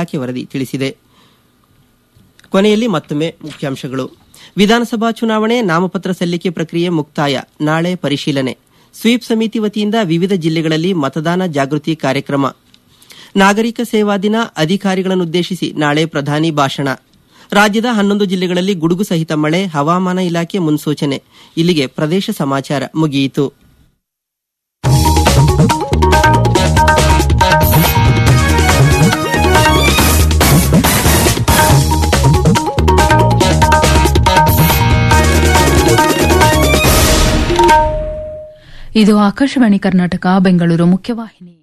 ಇಲಾಖೆ ವರದಿ ತಿಳಿಸಿದೆ ಕೊನೆಯಲ್ಲಿ ಮತ್ತೊಮ್ಮೆ ಮುಖ್ಯಾಂಶಗಳು ವಿಧಾನಸಭಾ ಚುನಾವಣೆ ನಾಮಪತ್ರ ಸಲ್ಲಿಕೆ ಪ್ರಕ್ರಿಯೆ ಮುಕ್ತಾಯ ನಾಳೆ ಪರಿಶೀಲನೆ ಸ್ವೀಪ್ ಸಮಿತಿ ವತಿಯಿಂದ ವಿವಿಧ ಜಿಲ್ಲೆಗಳಲ್ಲಿ ಮತದಾನ ಜಾಗೃತಿ ಕಾರ್ಯಕ್ರಮ ನಾಗರಿಕ ಸೇವಾ ದಿನ ಅಧಿಕಾರಿಗಳನ್ನುದ್ದೇಶಿಸಿ ನಾಳೆ ಪ್ರಧಾನಿ ಭಾಷಣ ರಾಜ್ಯದ ಹನ್ನೊಂದು ಜಿಲ್ಲೆಗಳಲ್ಲಿ ಗುಡುಗು ಸಹಿತ ಮಳೆ ಹವಾಮಾನ ಇಲಾಖೆ ಮುನ್ಸೂಚನೆ ಇಲ್ಲಿಗೆ ಪ್ರದೇಶ ಸಮಾಚಾರ ಮುಗಿಯಿತು ಇದು ಆಕಾಶವಾಣಿ ಕರ್ನಾಟಕ ಬೆಂಗಳೂರು ಮುಖ್ಯವಾಹಿನಿ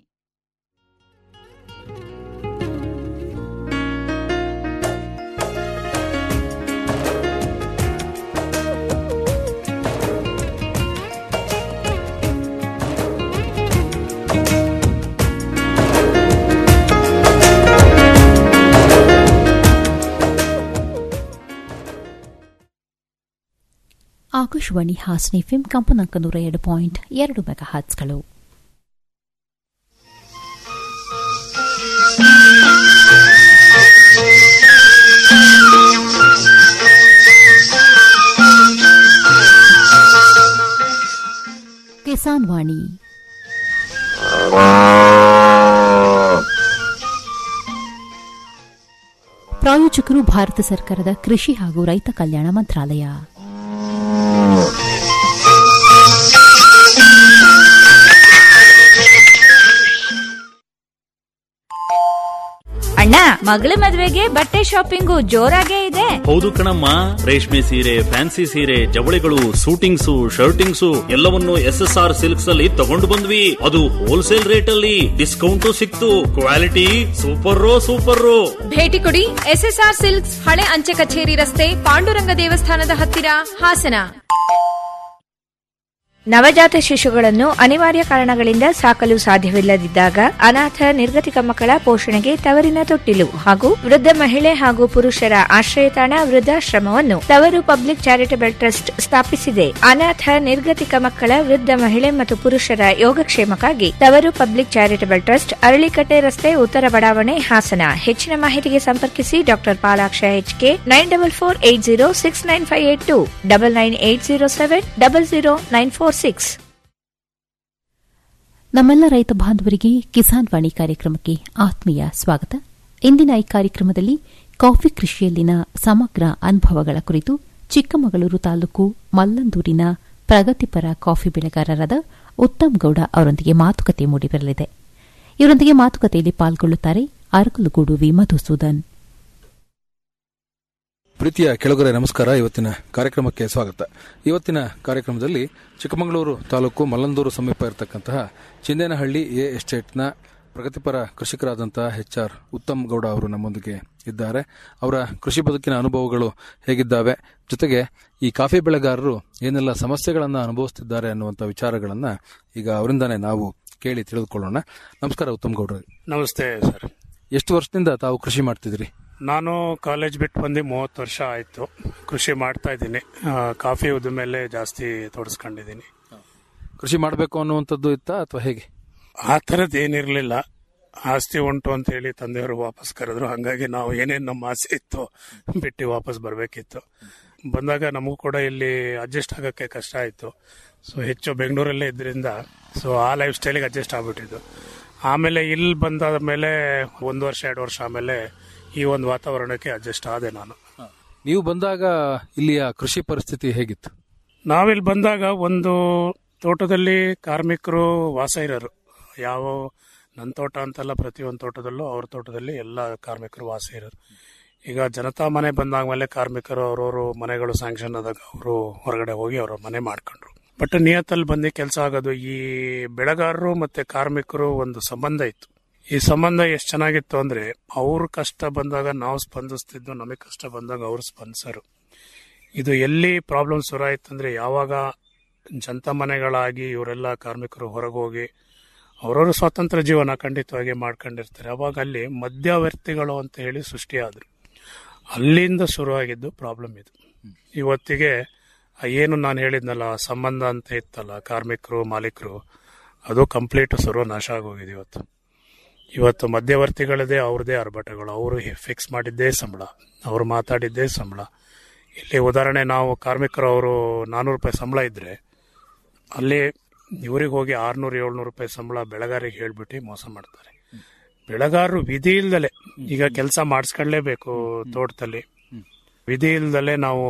ಆಕಾಶವಾಣಿ ಹಾಸನ ಎಫ್ಎಂ ಕಂಪನಾಂಕ ನೂರ ಎರಡು ಪಾಯಿಂಟ್ ಎರಡು ಮೆಗಾ ಹರ್ಟ್ಸ್ಗಳು ಕಿಸಾನ್ ವಾಣಿ ಪ್ರಾಯೋಜಕರು ಭಾರತ ಸರ್ಕಾರದ ಕೃಷಿ ಹಾಗೂ ರೈತ ಕಲ್ಯಾಣ ಮಂತ್ರಾಲಯ ಅಣ್ಣ ಮಗಳ ಮದ್ವೆಗೆ ಬಟ್ಟೆ ಶಾಪಿಂಗು ಜೋರಾಗೇ ಇದೆ ಹೌದು ಕಣಮ್ಮ ರೇಷ್ಮೆ ಸೀರೆ ಫ್ಯಾನ್ಸಿ ಸೀರೆ ಜವಳಿಗಳು ಸೂಟಿಂಗ್ಸು ಶರ್ಟಿಂಗ್ಸು ಎಲ್ಲವನ್ನು ಎಸ್ ಎಸ್ ಆರ್ ಸಿಲ್ಕ್ಸ್ ಅಲ್ಲಿ ತಗೊಂಡು ಬಂದ್ವಿ ಅದು ಹೋಲ್ಸೇಲ್ ರೇಟ್ ಅಲ್ಲಿ ಡಿಸ್ಕೌಂಟು ಸಿಕ್ತು ಕ್ವಾಲಿಟಿ ಸೂಪರ್ ಸೂಪರ್ ಭೇಟಿ ಕೊಡಿ ಎಸ್ಎಸ್ಆರ್ ಸಿಲ್ಕ್ಸ್ ಹಳೆ ಅಂಚೆ ಕಚೇರಿ ರಸ್ತೆ ಪಾಂಡುರಂಗ ದೇವಸ್ಥಾನದ ಹತ್ತಿರ ಹಾಸನ ನವಜಾತ ಶಿಶುಗಳನ್ನು ಅನಿವಾರ್ಯ ಕಾರಣಗಳಿಂದ ಸಾಕಲು ಸಾಧ್ಯವಿಲ್ಲದಿದ್ದಾಗ ಅನಾಥ ನಿರ್ಗತಿಕ ಮಕ್ಕಳ ಪೋಷಣೆಗೆ ತವರಿನ ತೊಟ್ಟಿಲು ಹಾಗೂ ವೃದ್ಧ ಮಹಿಳೆ ಹಾಗೂ ಪುರುಷರ ಆಶ್ರಯತಾಣ ವೃದ್ಧಾಶ್ರಮವನ್ನು ತವರು ಪಬ್ಲಿಕ್ ಚಾರಿಟಬಲ್ ಟ್ರಸ್ಟ್ ಸ್ಥಾಪಿಸಿದೆ ಅನಾಥ ನಿರ್ಗತಿಕ ಮಕ್ಕಳ ವೃದ್ಧ ಮಹಿಳೆ ಮತ್ತು ಪುರುಷರ ಯೋಗಕ್ಷೇಮಕ್ಕಾಗಿ ತವರು ಪಬ್ಲಿಕ್ ಚಾರಿಟಬಲ್ ಟ್ರಸ್ಟ್ ಅರಳಿಕಟ್ಟೆ ರಸ್ತೆ ಉತ್ತರ ಬಡಾವಣೆ ಹಾಸನ ಹೆಚ್ಚಿನ ಮಾಹಿತಿಗೆ ಸಂಪರ್ಕಿಸಿ doctor Palaksha HK nine double four eight zero six nine five eight two double nine eight zero seven double zero nine four six ನಮ್ಮೆಲ್ಲ ರೈತ ಬಾಂಧವರಿಗೆ ಕಿಸಾನ್ ವಾಣಿ ಕಾರ್ಯಕ್ರಮಕ್ಕೆ ಆತ್ಮೀಯ ಸ್ವಾಗತ ಇಂದಿನ ಈ ಕಾರ್ಯಕ್ರಮದಲ್ಲಿ ಕಾಫಿ ಕೃಷಿಯಲ್ಲಿನ ಸಮಗ್ರ ಅನುಭವಗಳ ಕುರಿತು ಚಿಕ್ಕಮಗಳೂರು ತಾಲೂಕು ಮಲ್ಲಂದೂರಿನ ಪ್ರಗತಿಪರ ಕಾಫಿ ಬೆಳೆಗಾರರಾದ ಉತ್ತಮ್ ಗೌಡ ಅವರೊಂದಿಗೆ ಮಾತುಕತೆ ಮೂಡಿಬರಲಿದೆ ಇವರೊಂದಿಗೆ ಮಾತುಕತೆಯಲ್ಲಿ ಪಾಲ್ಗೊಳ್ಳುತ್ತಾರೆ ಅರಕಲುಗೂಡು ವಿ ಮಧುಸೂದನ್ ಪ್ರೀತಿಯ ಕೆಳಗರೆ ನಮಸ್ಕಾರ ಇವತ್ತಿನ ಕಾರ್ಯಕ್ರಮಕ್ಕೆ ಸ್ವಾಗತ ಇವತ್ತಿನ ಕಾರ್ಯಕ್ರಮದಲ್ಲಿ ಚಿಕ್ಕಮಗಳೂರು ತಾಲೂಕು ಮಲ್ಲಂದೂರು ಸಮೀಪ ಇರತಕ್ಕಂತಹ ಚಿಂದೇನಹಳ್ಳಿ ಎ ಎಸ್ಟೇಟ್ನ ಪ್ರಗತಿಪರ ಕೃಷಿಕರಾದಂತಹ ಎಚ್ ಆರ್ ಉತ್ತಮ್ ಗೌಡ ಅವರು ನಮ್ಮೊಂದಿಗೆ ಇದ್ದಾರೆ ಅವರ ಕೃಷಿ ಬದುಕಿನ ಅನುಭವಗಳು ಹೇಗಿದ್ದಾವೆ ಜೊತೆಗೆ ಈ ಕಾಫಿ ಬೆಳೆಗಾರರು ಏನೆಲ್ಲ ಸಮಸ್ಯೆಗಳನ್ನು ಅನುಭವಿಸುತ್ತಿದ್ದಾರೆ ಅನ್ನುವಂಥ ವಿಚಾರಗಳನ್ನ ಈಗ ಅವರಿಂದಾನೇ ನಾವು ಕೇಳಿ ತಿಳಿದುಕೊಳ್ಳೋಣ ನಮಸ್ಕಾರ ಉತ್ತಮ್ ಗೌಡ್ರೆ ನಮಸ್ತೆ ಸರ್ ಎಷ್ಟು ವರ್ಷದಿಂದ ತಾವು ಕೃಷಿ ಮಾಡ್ತಿದ್ರಿ ನಾನು ಕಾಲೇಜ್ ಬಿಟ್ಟು ಬಂದು ಮೂವತ್ತು ವರ್ಷ ಆಯಿತು ಕೃಷಿ ಮಾಡ್ತಾ ಇದ್ದೀನಿ ಆ, ಕಾಫಿ ಉದ್ದಿಮೆಲೆ ಜಾಸ್ತಿ ತೊಡಸ್ಕೊಂಡಿದ್ದೀನಿ ಕೃಷಿ ಮಾಡಬೇಕು ಅನ್ನುವಂಥದ್ದು ಇತ್ತಾ ಅಥವಾ ಹೇಗೆ ಆ ಥರದ್ದು ಏನಿರಲಿಲ್ಲ ಆಸ್ತಿ ಉಂಟು ಅಂತ ಹೇಳಿ ತಂದೆಯವರು ವಾಪಸ್ ಕರೆದ್ರು ಹಾಗಾಗಿ ನಾವು ಏನೇನು ನಮ್ಮ ಆಸೆ ಇತ್ತು ಬಿಟ್ಟು ವಾಪಸ್ ಬರಬೇಕಿತ್ತು ಬಂದಾಗ ನಮಗೂ ಕೂಡ ಇಲ್ಲಿ ಅಡ್ಜಸ್ಟ್ ಆಗೋಕ್ಕೆ ಕಷ್ಟ ಆಯಿತು ಸೊ ಹೆಚ್ಚು ಬೆಂಗಳೂರಲ್ಲೇ ಇದ್ರಿಂದ ಸೊ ಆ ಲೈಫ್ ಸ್ಟೈಲಿಗೆ ಅಡ್ಜಸ್ಟ್ ಆಗ್ಬಿಟ್ಟಿದ್ದು ಆಮೇಲೆ ಇಲ್ಲಿ ಬಂದಾದ ಮೇಲೆ ಒಂದು ವರ್ಷ ಎರಡು ವರ್ಷ ಆಮೇಲೆ ಈ ಒಂದು ವಾತಾವರಣಕ್ಕೆ ಅಡ್ಜಸ್ಟ್ ಆದೆ ನಾನು ನೀವು ಬಂದಾಗ ಇಲ್ಲಿಯ ಕೃಷಿ ಪರಿಸ್ಥಿತಿ ಹೇಗಿತ್ತು ನಾವಿಲ್ಲಿ ಬಂದಾಗ ಒಂದು ತೋಟದಲ್ಲಿ ಕಾರ್ಮಿಕರು ವಾಸ ಇರೋರು ಯಾವ ನನ್ನ ತೋಟ ಅಂತಲ್ಲ ಪ್ರತಿಯೊಂದು ತೋಟದಲ್ಲೂ ಅವ್ರ ತೋಟದಲ್ಲಿ ಎಲ್ಲ ಕಾರ್ಮಿಕರು ವಾಸ ಇರೋರು ಈಗ ಜನತಾ ಮನೆ ಬಂದಾದ್ಮೇಲೆ ಕಾರ್ಮಿಕರು ಅವ್ರವ್ರ ಮನೆಗಳು ಸ್ಯಾಂಕ್ಷನ್ ಆದಾಗ ಅವರು ಹೊರಗಡೆ ಹೋಗಿ ಅವ್ರ ಮನೆ ಮಾಡ್ಕೊಂಡ್ರು ಬಟ್ ನಿಯತ್ತಲ್ಲಿ ಬಂದು ಕೆಲಸ ಆಗೋದು ಈ ಬೆಳೆಗಾರರು ಮತ್ತೆ ಕಾರ್ಮಿಕರು ಒಂದು ಸಂಬಂಧ ಇತ್ತು ಈ ಸಂಬಂಧ ಎಷ್ಟು ಚೆನ್ನಾಗಿತ್ತು ಅಂದ್ರೆ ಅವ್ರ ಕಷ್ಟ ಬಂದಾಗ ನಾವು ಸ್ಪಂದಿಸ್ತಿದ್ದು ನಮಗೆ ಕಷ್ಟ ಬಂದಾಗ ಅವ್ರು ಸ್ಪಂದಿಸರು ಇದು ಎಲ್ಲಿ ಪ್ರಾಬ್ಲಮ್ ಶುರು ಆಯ್ತು ಅಂದ್ರೆ ಯಾವಾಗ ಜನತಾ ಮನೆಗಳಾಗಿ ಇವರೆಲ್ಲ ಕಾರ್ಮಿಕರು ಹೊರಗೆ ಹೋಗಿ ಅವರವರು ಸ್ವಾತಂತ್ರ್ಯ ಜೀವನ ಖಂಡಿತವಾಗಿ ಮಾಡ್ಕೊಂಡಿರ್ತಾರೆ ಅವಾಗ ಅಲ್ಲಿ ಮಧ್ಯವರ್ತಿಗಳು ಅಂತ ಹೇಳಿ ಸೃಷ್ಟಿಯಾದ್ರು ಅಲ್ಲಿಂದ ಶುರುವಾಗಿದ್ದು ಪ್ರಾಬ್ಲಮ್ ಇದು ಇವತ್ತಿಗೆ ಆ ಏನು ನಾನು ಹೇಳಿದ್ನಲ್ಲ ಆ ಸಂಬಂಧ ಅಂತ ಇತ್ತಲ್ಲ ಕಾರ್ಮಿಕರು ಮಾಲೀಕರು ಅದು ಕಂಪ್ಲೀಟ್ ಸರ್ವನಾಶ ಆಗೋಗಿದೆ ಇವತ್ತು ಇವತ್ತು ಮಧ್ಯವರ್ತಿಗಳದೇ ಅವ್ರದೇ ಆರ್ಭಟಗಳು ಅವರು ಫಿಕ್ಸ್ ಮಾಡಿದ್ದೇ ಸಂಬಳ ಅವರು ಮಾತಾಡಿದ್ದೇ ಸಂಬಳ ಇಲ್ಲಿ ಉದಾಹರಣೆ ನಾವು ಕಾರ್ಮಿಕರು ಅವರು ನಾನ್ನೂರು ರೂಪಾಯಿ ಸಂಬಳ ಇದ್ರೆ ಅಲ್ಲಿ ಇವ್ರಿಗೆ ಹೋಗಿ ಆರ್ನೂರು ಏಳ್ನೂರು ರೂಪಾಯಿ ಸಂಬಳ ಬೆಳೆಗಾರಿಗೆ ಹೇಳ್ಬಿಟ್ಟು ಮೋಸ ಮಾಡ್ತಾರೆ ಬೆಳೆಗಾರರು ವಿಧಿ ಇಲ್ದಲೆ ಈಗ ಕೆಲಸ ಮಾಡಿಸ್ಕೊಳ್ಳೇಬೇಕು ತೋಟದಲ್ಲಿ ವಿಧಿ ಇಲ್ದಲೆ ನಾವು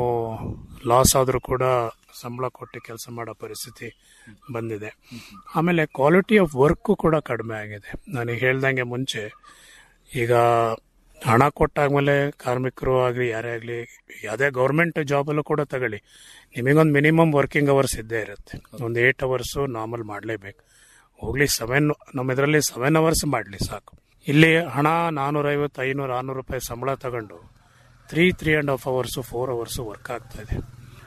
ಲಾಸ್ ಆದರೂ ಕೂಡ ಸಂಬಳ ಕೊಟ್ಟು ಕೆಲಸ ಮಾಡೋ ಪರಿಸ್ಥಿತಿ ಬಂದಿದೆ ಆಮೇಲೆ ಕ್ವಾಲಿಟಿ ಆಫ್ ವರ್ಕು ಕೂಡ ಕಡಿಮೆ ಆಗಿದೆ ನನಗೆ ಹೇಳ್ದಂಗೆ ಮುಂಚೆ ಈಗ ಹಣ ಕೊಟ್ಟಾದ್ಮೇಲೆ ಕಾರ್ಮಿಕರು ಆಗಲಿ ಯಾರೇ ಆಗಲಿ ಯಾವುದೇ ಗೌರ್ಮೆಂಟ್ ಜಾಬಲ್ಲೂ ಕೂಡ ತಗೊಳ್ಳಿ ನಿಮಗೊಂದು ಮಿನಿಮಮ್ ವರ್ಕಿಂಗ್ ಅವರ್ಸ್ ಇದ್ದೇ ಇರುತ್ತೆ ಒಂದು ಏಟ್ ಅವರ್ಸು ನಾರ್ಮಲ್ ಮಾಡಲೇಬೇಕು ಹೋಗ್ಲಿ ಸೆವೆನ್ ನಮ್ಮ ಇದರಲ್ಲಿ ಸೆವೆನ್ ಅವರ್ಸ್ ಮಾಡಲಿ ಸಾಕು ಇಲ್ಲಿ ಹಣ ನಾನ್ನೂರೈವತ್ತು ಐನೂರು ಆರ್ನೂರು ರೂಪಾಯಿ ಸಂಬಳ ತಗೊಂಡು three three and half hours four hours work ಆಗ್ತಾ ಇದೆ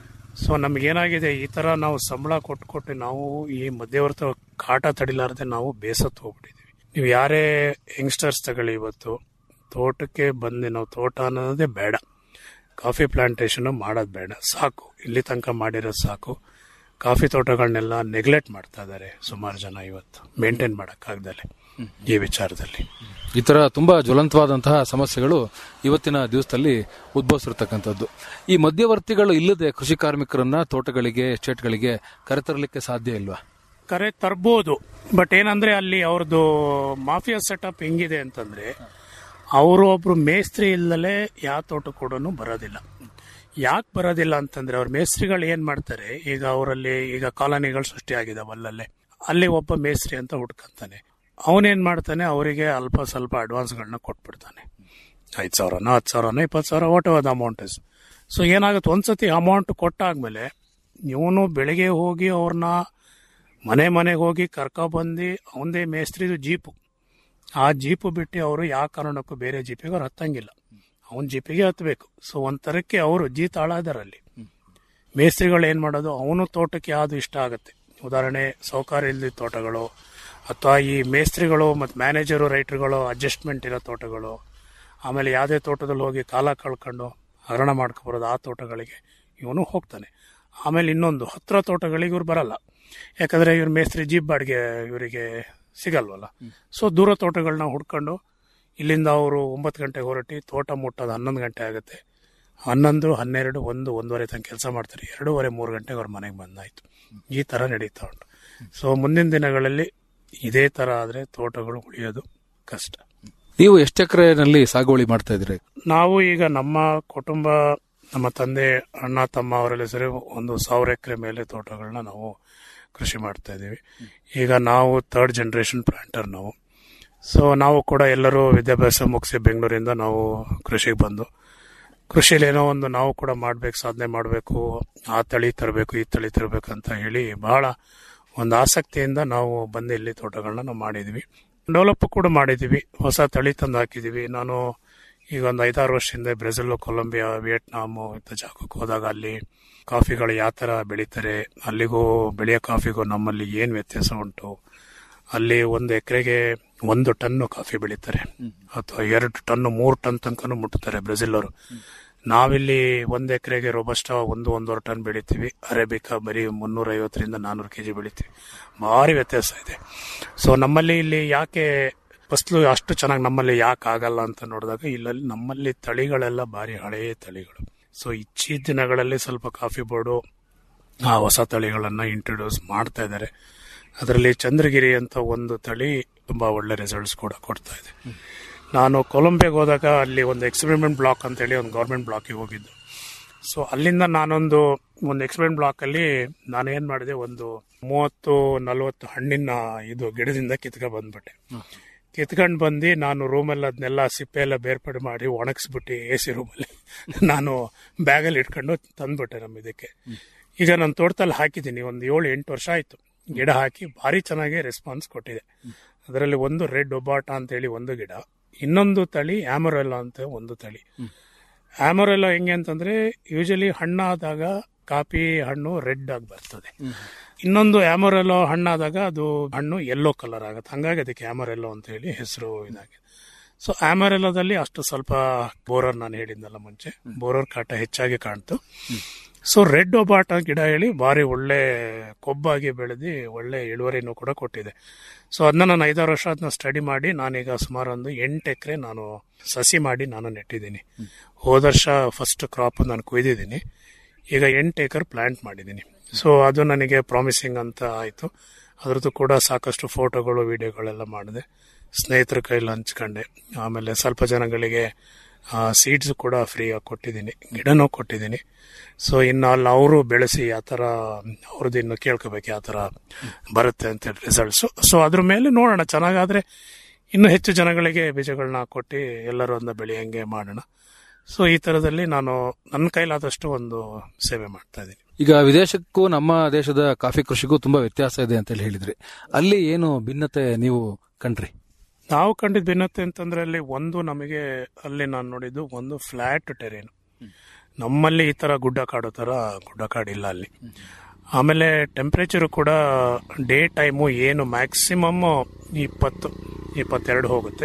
ಸೊ ನಮಗೇನಾಗಿದೆ ಈ ಥರ ನಾವು ಸಂಬಳ ಕೊಟ್ಟು ಕೊಟ್ಟು ನಾವು ಈ ಮಧ್ಯವರ್ತ ಕಾಟ ತಡಿಲಾರದೆ ನಾವು ಬೇಸತ್ತು ಹೋಗ್ಬಿಟ್ಟಿದ್ದೀವಿ ನೀವು ಯಾರೇ ಯಂಗ್ಸ್ಟರ್ಸ್ ತಗೊಳ್ಳಿ ಇವತ್ತು ತೋಟಕ್ಕೆ ಬಂದು ನಾವು ತೋಟ ಅನ್ನೋದೇ ಬೇಡ ಕಾಫಿ ಪ್ಲಾಂಟೇಶನ್ ಮಾಡೋದು ಬೇಡ ಸಾಕು ಇಲ್ಲಿ ತನಕ ಮಾಡಿರೋದು ಸಾಕು ಕಾಫಿ ತೋಟಗಳನ್ನೆಲ್ಲ ನೆಗ್ಲೆಕ್ಟ್ ಮಾಡ್ತಾ ಇದ್ದಾರೆ ಸುಮಾರು ಜನ ಇವತ್ತು ಮೇಂಟೈನ್ ಮಾಡೋಕ್ಕಾಗ್ದಲೆ ಈ ವಿಚಾರದಲ್ಲಿ ಈ ತರ ತುಂಬಾ ಜ್ವಲಂತವಾದಂತಹ ಸಮಸ್ಯೆಗಳು ಇವತ್ತಿನ ದಿವಸದಲ್ಲಿ ಉದ್ಭವಿಸಿರ್ತಕ್ಕಂಥದ್ದು ಈ ಮಧ್ಯವರ್ತಿಗಳು ಇಲ್ಲದೆ ಕೃಷಿ ಕಾರ್ಮಿಕರನ್ನ ತೋಟಗಳಿಗೆ ಎಸ್ಟೇಟ್ಗಳಿಗೆ ಕರೆತರಲಿಕ್ಕೆ ಸಾಧ್ಯ ಇಲ್ವಾ ಕರೆ ತರ್ಬೋದು ಬಟ್ ಏನಂದ್ರೆ ಅಲ್ಲಿ ಅವ್ರದ್ದು ಮಾಫಿಯಾ ಸೆಟಪ್ ಹೆಂಗಿದೆ ಅಂತಂದ್ರೆ ಅವರು ಒಬ್ರು ಮೇಸ್ತ್ರಿ ಇಲ್ಲದೆ ಯಾವ ತೋಟ ಕೂಡ ಬರೋದಿಲ್ಲ ಯಾಕೆ ಬರೋದಿಲ್ಲ ಅಂತಂದ್ರೆ ಅವ್ರ ಮೇಸ್ತ್ರಿಗಳು ಏನ್ ಮಾಡ್ತಾರೆ ಈಗ ಅವರಲ್ಲಿ ಈಗ ಕಾಲೋನಿಗಳು ಸೃಷ್ಟಿಯಾಗಿದಾವೆ ಅಲ್ಲಲ್ಲೇ ಅಲ್ಲಿ ಒಬ್ಬ ಮೇಸ್ತ್ರಿ ಅಂತ ಹುಡ್ಕಂತಾನೆ ಅವನೇನ್ ಮಾಡ್ತಾನೆ ಅವರಿಗೆ ಅಲ್ಪ ಸ್ವಲ್ಪ ಅಡ್ವಾನ್ಸ್ಗಳನ್ನ ಕೊಟ್ಬಿಡ್ತಾನೆ ಐದು ಸಾವಿರನೋ ಹತ್ತು ಸಾವಿರನೋ ಇಪ್ಪತ್ತು ಸಾವಿರ ವಾಟ್ ಅದು ಅಮೌಂಟ್ ಇಸ್ ಸೊ ಏನಾಗುತ್ತೆ ಒಂದ್ಸತಿ ಅಮೌಂಟ್ ಕೊಟ್ಟಾದ್ಮೇಲೆ ಇವನು ಬೆಳಿಗ್ಗೆ ಹೋಗಿ ಅವ್ರನ್ನ ಮನೆ ಮನೆಗೆ ಹೋಗಿ ಕರ್ಕೊಬಂದು ಅವನದೇ ಮೇಸ್ತ್ರಿದು ಜೀಪು ಆ ಜೀಪು ಬಿಟ್ಟು ಅವರು ಯಾವ ಕಾರಣಕ್ಕೂ ಬೇರೆ ಜೀಪಿಗೆ ಅವ್ರು ಹತ್ತಂಗಿಲ್ಲ ಅವನ ಜೀಪಿಗೆ ಹತ್ತಬೇಕು ಸೊ ಒಂಥರಕ್ಕೆ ಅವರು ಜೀತ ಹಾಳಾದಾರಲ್ಲಿ ಮೇಸ್ತ್ರಿಗಳು ಏನು ಮಾಡೋದು ಅವನು ತೋಟಕ್ಕೆ ಯಾವುದು ಇಷ್ಟ ಆಗುತ್ತೆ ಉದಾಹರಣೆ ಸೌಕರ್ಯ ಇಲ್ಲದ ತೋಟಗಳು ಅಥವಾ ಈ ಮೇಸ್ತ್ರಿಗಳು ಮತ್ತು ಮ್ಯಾನೇಜರು ರೈಟ್ರುಗಳು ಅಡ್ಜಸ್ಟ್ಮೆಂಟ್ ಇರೋ ತೋಟಗಳು ಆಮೇಲೆ ಯಾವುದೇ ತೋಟದಲ್ಲಿ ಹೋಗಿ ಕಾಲ ಕಳ್ಕೊಂಡು ಹರಣ ಮಾಡ್ಕೊಬರೋದು ಆ ತೋಟಗಳಿಗೆ ಇವನು ಹೋಗ್ತಾನೆ ಆಮೇಲೆ ಇನ್ನೊಂದು ಹತ್ತಿರ ತೋಟಗಳಿಗೆ ಇವ್ರು ಬರಲ್ಲ ಯಾಕಂದ್ರೆ ಇವ್ರ ಮೇಸ್ತ್ರಿ ಜೀಪ್ ಬಾಡಿಗೆ ಇವರಿಗೆ ಸಿಗಲ್ವಲ್ಲ ಸೊ ದೂರ ತೋಟಗಳನ್ನ ಹುಡ್ಕೊಂಡು ಇಲ್ಲಿಂದ ಅವರು ಒಂಬತ್ತು ಗಂಟೆಗೆ ಹೊರಟಿ ತೋಟ ಮುಟ್ಟೋದು ಹನ್ನೊಂದು ಗಂಟೆ ಆಗುತ್ತೆ ಹನ್ನೊಂದು ಹನ್ನೆರಡು ಒಂದು ಒಂದೂವರೆ ತನಕ ಕೆಲಸ ಮಾಡ್ತಾರೆ ಎರಡೂವರೆ ಮೂರು ಗಂಟೆಗೆ ಅವ್ರ ಮನೆಗೆ ಬಂದಾಯ್ತು ಈ ಥರ ನಡೀತಾ ಉಂಟು ಸೊ ಮುಂದಿನ ದಿನಗಳಲ್ಲಿ ಇದೇ ಥರ ಆದರೆ ತೋಟಗಳು ಉಳಿಯೋದು ಕಷ್ಟ ನೀವು ಎಷ್ಟು ಎಕರೆನಲ್ಲಿ ಸಾಗುವಳಿ ಮಾಡ್ತಾ ಇದ್ರಿ ನಾವು ಈಗ ನಮ್ಮ ಕುಟುಂಬ ನಮ್ಮ ತಂದೆ ಅಣ್ಣ ತಮ್ಮ ಅವರೆಲ್ಲ ಸೇರಿ ಒಂದು ಸಾವಿರ ಎಕರೆ ಮೇಲೆ ತೋಟಗಳನ್ನ ನಾವು ಕೃಷಿ ಮಾಡ್ತಾ ಇದ್ದೀವಿ ಈಗ ನಾವು ಥರ್ಡ್ ಜನರೇಷನ್ ಪ್ಲಾಂಟರ್ ನಾವು ಸೊ ನಾವು ಕೂಡ ಎಲ್ಲರೂ ವಿದ್ಯಾಭ್ಯಾಸ ಮುಗಿಸಿ ಬೆಂಗಳೂರಿಂದ ನಾವು ಕೃಷಿಗೆ ಬಂದು ಕೃಷಿಲಿ ಏನೋ ಒಂದು ನಾವು ಕೂಡ ಮಾಡ್ಬೇಕು ಸಾಧನೆ ಮಾಡಬೇಕು ಆ ತಳಿ ತರಬೇಕು ಈ ತಳಿ ತರಬೇಕು ಅಂತ ಹೇಳಿ ಬಹಳ ಒಂದು ಆಸಕ್ತಿಯಿಂದ ನಾವು ಬಂದು ಇಲ್ಲಿ ತೋಟಗಳನ್ನ ನಾವು ಮಾಡಿದ್ವಿ ಡೆವಲಪ್ ಕೂಡ ಮಾಡಿದ್ದೀವಿ ಹೊಸ ತಳಿ ತಂದು ಹಾಕಿದ್ದೀವಿ ನಾನು ಈಗ ಒಂದು ಐದಾರು ವರ್ಷದಿಂದ ಬ್ರೆಜಿಲ್ ಕೊಲಂಬಿಯಾ ವಿಯೆಟ್ನಾಮು ಇಂಥ ಜಾಗಕ್ಕೆ ಹೋದಾಗ ಅಲ್ಲಿ ಕಾಫಿಗಳು ಯಾವ ಥರ ಬೆಳೀತಾರೆ ಅಲ್ಲಿಗೂ ಬೆಳೆಯೋ ಕಾಫಿಗೂ ನಮ್ಮಲ್ಲಿ ಏನು ವ್ಯತ್ಯಾಸ ಉಂಟು ಅಲ್ಲಿ ಒಂದು ಎಕರೆಗೆ ಒಂದು ಟನ್ನು ಕಾಫಿ ಬೆಳೀತಾರೆ ಅಥವಾ ಎರಡು ಟನ್ನು ಮೂರು ಟನ್ ತನಕನೂ ಮುಟ್ಟುತ್ತಾರೆ ಬ್ರೆಜಿಲ್ ಅವರು ನಾವಿಲ್ಲಿ ಒಂದು ಎಕರೆಗೆ ರೋಬಸ್ಟ ಒಂದು ಒಂದೂವರೆ ಟನ್ ಬೆಳಿತೀವಿ ಅರೇಬಿಕಾ ಬರೀ ಮುನ್ನೂರ ಐವತ್ತರಿಂದ ನಾನ್ನೂರು ಕೆ ಜಿ ಬೆಳಿತೀವಿ ಭಾರಿ ವ್ಯತ್ಯಾಸ ಇದೆ ಸೊ ನಮ್ಮಲ್ಲಿ ಇಲ್ಲಿ ಯಾಕೆ ಫಸ್ಲು ಅಷ್ಟು ಚೆನ್ನಾಗಿ ನಮ್ಮಲ್ಲಿ ಯಾಕೆ ಆಗಲ್ಲ ಅಂತ ನೋಡಿದಾಗ ಇಲ್ಲಲ್ಲಿ ನಮ್ಮಲ್ಲಿ ತಳಿಗಳೆಲ್ಲ ಭಾರಿ ಹಳೆಯ ತಳಿಗಳು ಸೊ ಇಚ್ಚಿ ದಿನಗಳಲ್ಲಿ ಸ್ವಲ್ಪ ಕಾಫಿ ಬೋರ್ಡು ಆ ಹೊಸ ತಳಿಗಳನ್ನು ಇಂಟ್ರೊಡ್ಯೂಸ್ ಮಾಡ್ತಾ ಇದ್ದಾರೆ ಅದರಲ್ಲಿ ಚಂದ್ರಗಿರಿ ಅಂತ ಒಂದು ತಳಿ ತುಂಬಾ ಒಳ್ಳೆ ರಿಸಲ್ಟ್ಸ್ ಕೂಡ ಕೊಡ್ತಾ ಇದೆ ನಾನು ಕೊಲಂಬಿಯಾಗೆ ಹೋದಾಗ ಅಲ್ಲಿ ಒಂದು ಎಕ್ಸ್ಪೆರಿಮೆಂಟ್ ಬ್ಲಾಕ್ ಅಂತೇಳಿ ಒಂದು ಗೌರ್ಮೆಂಟ್ ಬ್ಲಾಕಿಗೆ ಹೋಗಿದ್ದು ಸೊ ಅಲ್ಲಿಂದ ನಾನೊಂದು ಒಂದು ಎಕ್ಸ್ಪೆರಿಮೆಂಟ್ ಬ್ಲಾಕಲ್ಲಿ ನಾನು ಏನು ಮಾಡಿದೆ ಒಂದು ಮೂವತ್ತು ನಲವತ್ತು ಹಣ್ಣಿನ ಇದು ಗಿಡದಿಂದ ಕಿತ್ಕೊಂಡು ಬಂದ್ಬಿಟ್ಟೆ ಕಿತ್ಕೊಂಡು ಬಂದು ನಾನು ರೂಮಲ್ಲಿ ಅದನ್ನೆಲ್ಲ ಸಿಪ್ಪೆ ಎಲ್ಲ ಬೇರ್ಪಡೆ ಮಾಡಿ ಒಣಗಿಸ್ಬಿಟ್ಟು ಎ ಸಿ ರೂಮಲ್ಲಿ ನಾನು ಬ್ಯಾಗಲ್ಲಿ ಇಟ್ಕೊಂಡು ತಂದ್ಬಿಟ್ಟೆ ನಮ್ಮ ಇದಕ್ಕೆ ಈಗ ನಾನು ತೋಟದಲ್ಲಿ ಹಾಕಿದ್ದೀನಿ ಒಂದು ಏಳು ಎಂಟು ವರ್ಷ ಆಯಿತು ಗಿಡ ಹಾಕಿ ಭಾರಿ ಚೆನ್ನಾಗಿ ರೆಸ್ಪಾನ್ಸ್ ಕೊಟ್ಟಿದೆ ಅದರಲ್ಲಿ ಒಂದು ರೆಡ್ ಒಬಾಟ ಅಂತೇಳಿ ಒಂದು ಗಿಡ ಇನ್ನೊಂದು ತಳಿ ಆಮೊರೆಲ್ಲ ಅಂತ ಒಂದು ತಳಿ ಆಮೊರೆಲ್ಲ ಹೆಂಗೆ ಅಂತಂದ್ರೆ ಯೂಶಲಿ ಹಣ್ಣಾದಾಗ ಕಾಫಿ ಹಣ್ಣು ರೆಡ್ ಆಗಿ ಬರ್ತದೆ ಇನ್ನೊಂದು ಆಮೊರೆಲ್ಲೋ ಹಣ್ಣಾದಾಗ ಅದು ಹಣ್ಣು ಯೆಲ್ಲೋ ಕಲರ್ ಆಗುತ್ತೆ ಹಂಗಾಗಿ ಅದಕ್ಕೆ ಆಮೊರೆಲ್ಲೋ ಅಂತ ಹೇಳಿ ಹೆಸರು ಇದಾಗಿದೆ ಸೊ ಆಮೊರೆಲ್ಲೋದಲ್ಲಿ ಅಷ್ಟು ಸ್ವಲ್ಪ ಬೋರರ್ ನಾನು ಹೇಳಿದ್ನಲ್ಲ ಮುಂಚೆ ಬೋರರ್ ಕಾಟ ಹೆಚ್ಚಾಗಿ ಕಾಣ್ತು ಸೊ ರೆಡ್ ಒಬಾಟ ಗಿಡ ಹೇಳಿ ಭಾರಿ ಒಳ್ಳೆ ಕೊಬ್ಬಾಗಿ ಬೆಳೆದು ಒಳ್ಳೆ ಇಳುವರಿನೂ ಕೂಡ ಕೊಟ್ಟಿದೆ ಸೊ ಅದನ್ನ ನಾನು ಐದಾರು ವರ್ಷ ಅದನ್ನ ಸ್ಟಡಿ ಮಾಡಿ ನಾನೀಗ ಸುಮಾರು ಒಂದು ಎಂಟು ಎಕರೆ ನಾನು ಸಸಿ ಮಾಡಿ ನಾನು ನೆಟ್ಟಿದ್ದೀನಿ ಹೋದ ವರ್ಷ ಫಸ್ಟ್ ಕ್ರಾಪ್ ನಾನು ಕೊಯ್ದಿದ್ದೀನಿ ಈಗ ಎಂಟು ಏಕರ್ ಪ್ಲಾಂಟ್ ಮಾಡಿದ್ದೀನಿ ಸೊ ಅದು ನನಗೆ ಪ್ರಾಮಿಸಿಂಗ್ ಅಂತ ಆಯಿತು ಅದ್ರದ್ದು ಕೂಡ ಸಾಕಷ್ಟು ಫೋಟೋಗಳು ವಿಡಿಯೋಗಳೆಲ್ಲ ಮಾಡಿದೆ ಸ್ನೇಹಿತರ ಕೈಲಿ ಹಂಚ್ಕೊಂಡೆ ಆಮೇಲೆ ಸ್ವಲ್ಪ ಜನಗಳಿಗೆ ಸೀಡ್ಸ್ ಕೂಡ ಫ್ರೀಯಾಗಿ ಕೊಟ್ಟಿದ್ದೀನಿ ಗಿಡನೂ ಕೊಟ್ಟಿದ್ದೀನಿ ಸೊ ಇನ್ನು ಅಲ್ಲಿ ಅವರು ಬೆಳೆಸಿ ಯಾವ ಥರ ಅವ್ರದ್ದು ಇನ್ನು ಕೇಳ್ಕೋಬೇಕು ಯಾವ ಥರ ಬರುತ್ತೆ ಅಂತ ರಿಸಲ್ಟ್ಸು ಸೊ ಅದ್ರ ಮೇಲೆ ನೋಡೋಣ ಚೆನ್ನಾಗಾದ್ರೆ ಇನ್ನು ಹೆಚ್ಚು ಜನಗಳಿಗೆ ಬೀಜಗಳನ್ನ ಕೊಟ್ಟು ಎಲ್ಲರೂ ಅದನ್ನ ಬೆಳೆಯಂಗೆ ಮಾಡೋಣ ಸೊ ಈ ಥರದಲ್ಲಿ ನಾನು ನನ್ನ ಕೈಲಾದಷ್ಟು ಒಂದು ಸೇವೆ ಮಾಡ್ತಾ ಇದ್ದೀನಿ ಈಗ ವಿದೇಶಕ್ಕೂ ನಮ್ಮ ದೇಶದ ಕಾಫಿ ಕೃಷಿಗೂ ತುಂಬಾ ವ್ಯತ್ಯಾಸ ಇದೆ ಅಂತ ಹೇಳಿ ಹೇಳಿದ್ರಿ ಅಲ್ಲಿ ಏನು ಭಿನ್ನತೆ ನೀವು ಕಂಡ್ರಿ ನಾವು ಕಂಡಿದ್ದ ಭಿನ್ನತೆ ಅಂತಂದ್ರೆ ಅಲ್ಲಿ ಒಂದು ನಮಗೆ ಅಲ್ಲಿ ನಾನು ನೋಡಿದ್ದು ಒಂದು ಫ್ಲಾಟ್ ಟೆರೇನ್ ನಮ್ಮಲ್ಲಿ ಈ ತರ ಗುಡ್ಡ ಕಾಡು ತರ ಗುಡ್ಡ ಕಾಡಿಲ್ಲ ಅಲ್ಲಿ ಆಮೇಲೆ ಟೆಂಪ್ರೇಚರ್ ಕೂಡ ಡೇ ಟೈಮು ಏನು ಮ್ಯಾಕ್ಸಿಮಮ್ ಇಪ್ಪತ್ತು ಇಪ್ಪತ್ತೆರಡು ಹೋಗುತ್ತೆ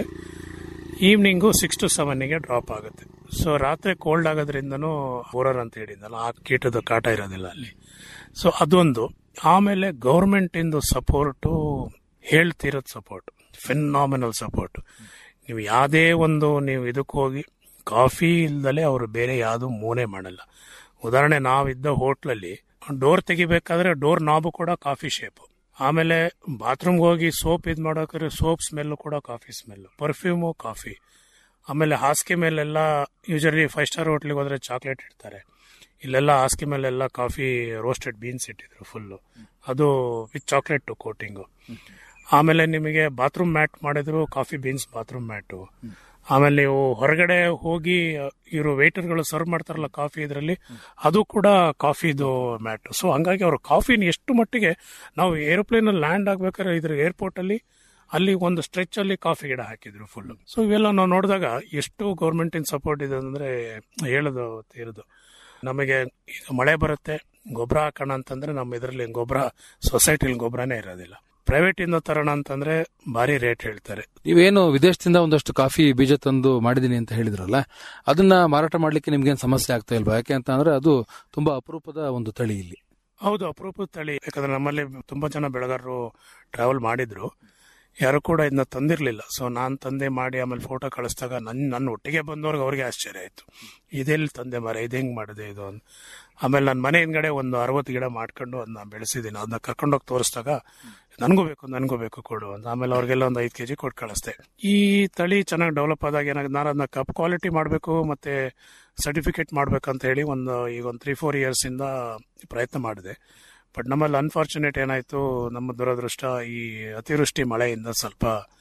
ಈವ್ನಿಂಗು ಸಿಕ್ಸ್ ಟು ಸೆವೆನ್ಗೆ ಡ್ರಾಪ್ ಆಗುತ್ತೆ ಸೊ ರಾತ್ರಿ ಕೋಲ್ಡ್ ಆಗೋದ್ರಿಂದನೂ ಬೋರರ್ ಅಂತ ಹೇಳಿದ್ನಲ್ಲ ಆ ಕೀಟದ ಕಾಟ ಇರೋದಿಲ್ಲ ಅಲ್ಲಿ ಸೊ ಅದೊಂದು ಆಮೇಲೆ ಗೌರ್ಮೆಂಟ್ ಇಂದು ಸಪೋರ್ಟು ಹೇಳ್ತಿರೋದು ಸಪೋರ್ಟ್ ಫಿನಾಮಿನಲ್ ಸಪೋರ್ಟ್ ನೀವು ಯಾವುದೇ ಒಂದು ನೀವು ಇದಕ್ಕೆ ಹೋಗಿ ಕಾಫಿ ಇಲ್ದಲೆ ಅವರು ಬೇರೆ ಯಾವುದು ಮೂನೆ ಮಾಡಲ್ಲ ಉದಾಹರಣೆ ನಾವಿದ್ದ ಹೋಟ್ಲಲ್ಲಿ ಡೋರ್ ತೆಗಿಬೇಕಾದ್ರೆ ಡೋರ್ ನಾಬು ಕೂಡ ಕಾಫಿ ಶೇಪ್ ಆಮೇಲೆ ಬಾತ್ರೂಮ್ಗೆ ಹೋಗಿ ಸೋಪ್ ಇದು ಮಾಡೋಕ್ರೆ ಸೋಪ್ ಸ್ಮೆಲ್ಲು ಕೂಡ ಕಾಫಿ ಸ್ಮೆಲ್ಲು ಪರ್ಫ್ಯೂಮು ಕಾಫಿ ಆಮೇಲೆ ಹಾಸಿಗೆ ಮೇಲೆಲ್ಲ ಯೂಶಲಿ ಫೈವ್ ಸ್ಟಾರ್ ಹೋಟ್ಲಿಗೆ ಹೋದ್ರೆ ಚಾಕ್ಲೇಟ್ ಇಡ್ತಾರೆ ಇಲ್ಲೆಲ್ಲ ಹಾಸಿಗೆ ಮೇಲೆಲ್ಲ ಕಾಫಿ ರೋಸ್ಟೆಡ್ ಬೀನ್ಸ್ ಇಟ್ಟಿದ್ರು ಫುಲ್ಲು ಅದು ವಿತ್ ಚಾಕ್ಲೇಟ್ ಕೋಟಿಂಗು ಆಮೇಲೆ ನಿಮಗೆ ಬಾತ್ರೂಮ್ ಮ್ಯಾಟ್ ಮಾಡಿದ್ರು ಕಾಫಿ ಬೀನ್ಸ್ ಬಾತ್ರೂಮ್ ಮ್ಯಾಟು ಆಮೇಲೆ ನೀವು ಹೊರಗಡೆ ಹೋಗಿ ಇವರು ವೇಟರ್ಗಳು ಸರ್ವ್ ಮಾಡ್ತಾರಲ್ಲ ಕಾಫಿ ಇದರಲ್ಲಿ ಅದು ಕೂಡ ಕಾಫಿದು ಮ್ಯಾಟ್ ಸೊ ಹಂಗಾಗಿ ಅವರು ಕಾಫಿನ ಎಷ್ಟು ಮಟ್ಟಿಗೆ ನಾವು ಏರೋಪ್ಲೇನ್ ಲ್ಯಾಂಡ್ ಆಗ್ಬೇಕಾದ್ರೆ ಇದ್ರ ಏರ್ಪೋರ್ಟ್ ಅಲ್ಲಿ ಅಲ್ಲಿ ಒಂದು ಸ್ಟ್ರೆಚ್ ಅಲ್ಲಿ ಕಾಫಿ ಗಿಡ ಹಾಕಿದ್ರು ಫುಲ್ ಸೊ ಇವೆಲ್ಲ ನಾವು ನೋಡಿದಾಗ ಎಷ್ಟು ಗೌರ್ಮೆಂಟಿನ ಸಪೋರ್ಟ್ ಇದೆ ಅಂದ್ರೆ ಹೇಳೋದು ತೀರದು ನಮಗೆ ಈಗ ಮಳೆ ಬರುತ್ತೆ ಗೊಬ್ಬರ ಹಾಕೋಣ ಅಂತಂದ್ರೆ ನಮ್ಮ ಇದರಲ್ಲಿ ಗೊಬ್ಬರ ಸೊಸೈಟಿಲಿ ಗೊಬ್ಬರನೇ ಇರೋದಿಲ್ಲ ಪ್ರೈವೇಟ್ ಇಂದ ತರೋಣ ಅಂತಂದ್ರೆ ಭಾರಿ ರೇಟ್ ಹೇಳ್ತಾರೆ ನೀವೇನು ವಿದೇಶದಿಂದ ಒಂದಷ್ಟು ಕಾಫಿ ಬೀಜ ತಂದು ಮಾಡಿದೀನಿ ಅಂತ ಹೇಳಿದ್ರಲ್ಲ ಅದನ್ನ ಮಾರಾಟ ಮಾಡ್ಲಿಕ್ಕೆ ನಿಮ್ಗೇನು ಸಮಸ್ಯೆ ಆಗ್ತಾ ಇಲ್ವಾ ಯಾಕೆ ಅಂತ ಅಂದ್ರೆ ಅದು ತುಂಬಾ ಅಪರೂಪದ ಒಂದು ತಳಿ ಇಲ್ಲಿ ಹೌದು ಅಪರೂಪದ ತಳಿ ಯಾಕಂದ್ರೆ ನಮ್ಮಲ್ಲಿ ತುಂಬಾ ಜನ ಬೆಳೆಗಾರರು ಟ್ರಾವೆಲ್ ಮಾಡಿದ್ರು ಯಾರು ಕೂಡ ಇದನ್ನ ತಂದಿರ್ಲಿಲ್ಲ ಸೊ ನಾನ್ ತಂದೆ ಮಾಡಿ ಆಮೇಲೆ ಫೋಟೋ ಕಳಿಸಿದಾಗ ನನ್ ನನ್ನ ಒಟ್ಟಿಗೆ ಬಂದವ್ರಿಗೆ ಅವ್ರಿಗೆ ಆಶ್ಚರ್ಯ ಆಯ್ತು ಇದೆಲ್ಲಿ ತಂದೆ ಮರ ಇದು ಹೆಂಗ್ ಮಾಡಿದೆ ಇದು ಅಂತ ಆಮೇಲೆ ನನ್ನ ಮನೆ ಹಿಂದ್ಗಡೆ ಒಂದು ಅರವತ್ತು ಗಿಡ ಮಾಡ್ಕೊಂಡು ಅದನ್ನ ಬೆಳೆಸಿದ್ದೀನಿ ಅದನ್ನ ಕರ್ಕೊಂಡೋಗಿ ತೋರಿಸಿದಾಗ ನನಗೂ ಬೇಕು ನನಗೂ ಬೇಕು ಕೊಡು ಅಂತ ಆಮೇಲೆ ಅವ್ರಿಗೆಲ್ಲ ಒಂದು ಐದು ಕೆಜಿ ಕೊಟ್ಟು ಕಳಿಸ್ದೆ ಈ ತಳಿ ಚೆನ್ನಾಗಿ ಡೆವಲಪ್ ಆದಾಗ ಏನಾಗ ನಾನು ಅದನ್ನ ಕಪ್ ಕ್ವಾಲಿಟಿ ಮಾಡಬೇಕು ಮತ್ತೆ ಸರ್ಟಿಫಿಕೇಟ್ ಮಾಡ್ಬೇಕಂತ ಹೇಳಿ ಒಂದು ಈಗ ಒಂದು ತ್ರೀ ಫೋರ್ ಇಯರ್ಸ್ ಇಂದ ಪ್ರಯತ್ನ ಮಾಡಿದೆ ಬಟ್ ನಮ್ಮಲ್ಲಿ ಅನ್ಫಾರ್ಚುನೇಟ್ ಏನಾಯ್ತು ನಮ್ಮ ದುರದೃಷ್ಟ ಈ ಅತಿವೃಷ್ಟಿ ಮಳೆಯಿಂದ ಸ್ವಲ್ಪ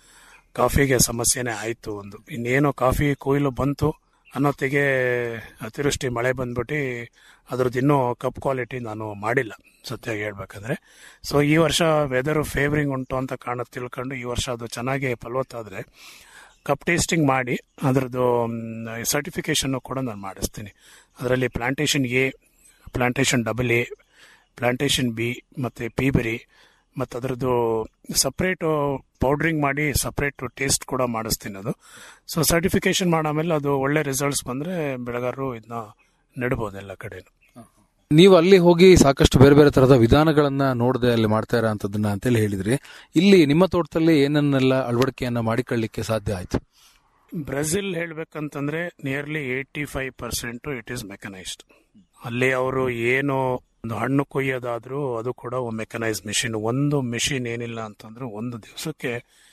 ಕಾಫಿಗೆ ಸಮಸ್ಯೆನೇ ಆಯ್ತು ಒಂದು ಇನ್ನೇನು ಕಾಫಿ ಕೊಯ್ಲು ಬಂತು ಅನ್ನೋತ್ತಿಗೆ ಅತಿವೃಷ್ಟಿ ಮಳೆ ಬಂದ್ಬಿಟ್ಟು ಅದ್ರದ್ದು ಇನ್ನೂ ಕಪ್ ಕ್ವಾಲಿಟಿ ನಾನು ಮಾಡಿಲ್ಲ ಸತ್ಯಾಗಿ ಹೇಳ್ಬೇಕಂದ್ರೆ ಸೊ ಈ ವರ್ಷ ವೆದರ್ ಫೇವರಿಂಗ್ ಉಂಟು ಅಂತ ಕಾರಣ ತಿಳ್ಕೊಂಡು ಈ ವರ್ಷ ಅದು ಚೆನ್ನಾಗಿ ಫಲವತ್ತಾದ್ರೆ ಕಪ್ ಟೇಸ್ಟಿಂಗ್ ಮಾಡಿ ಅದರದ್ದು ಸರ್ಟಿಫಿಕೇಶನ್ ಕೂಡ ನಾನು ಮಾಡಿಸ್ತೀನಿ ಅದರಲ್ಲಿ plantation A plantation double A plantation B ಮತ್ತು ಪೀಬರಿ ಮತ್ತು ಅದರದ್ದು ಸಪ್ರೇಟು ಪೌಡ್ರಿಂಗ್ ಮಾಡಿ ಸಪ್ರೇಟ್ ಟೇಸ್ಟ್ ಕೂಡ ಮಾಡಿಸ್ತೀನಿ ಅದು ಸೊ ಸರ್ಟಿಫಿಕೇಶನ್ ಮಾಡಾಮೇಲೆ ಅದು ಒಳ್ಳೆ ರಿಸಲ್ಟ್ಸ್ ಬಂದರೆ ಬೆಳೆಗಾರರು ಇದನ್ನ ನೆಡ್ಬೋದು ಎಲ್ಲ ಕಡೆನೂ ನೀವು ಅಲ್ಲಿ ಹೋಗಿ ಸಾಕಷ್ಟು ಬೇರೆ ಬೇರೆ ತರದ ವಿಧಾನಗಳನ್ನ ನೋಡದೆ ಅಲ್ಲಿ ಮಾಡ್ತಾ ಇರೋ ಅಂತದನ್ನ ಅಂತೇಳಿ ಹೇಳಿದ್ರಿ ಇಲ್ಲಿ ನಿಮ್ಮ ತೋಟದಲ್ಲಿ ಏನನ್ನೆಲ್ಲ ಅಳವಡಿಕೆಯನ್ನ ಮಾಡಿಕೊಳ್ಳಿಕ್ಕೆ ಸಾಧ್ಯ ಆಯ್ತು ಬ್ರೆಜಿಲ್ ಹೇಳ್ಬೇಕಂತಂದ್ರೆ nearly eighty five percent it is mechanised ಅಲ್ಲಿ ಅವರು ಏನು ಒಂದು ಹಣ್ಣು ಕೊಯ್ಯೋದಾದ್ರೂ ಅದು ಕೂಡ ಮೆಕನೈಸ್ ಮಿಷಿನ್ ಒಂದು ಮಿಷಿನ್ ಏನಿಲ್ಲ ಅಂತಂದ್ರೆ ಒಂದು ದಿವಸಕ್ಕೆ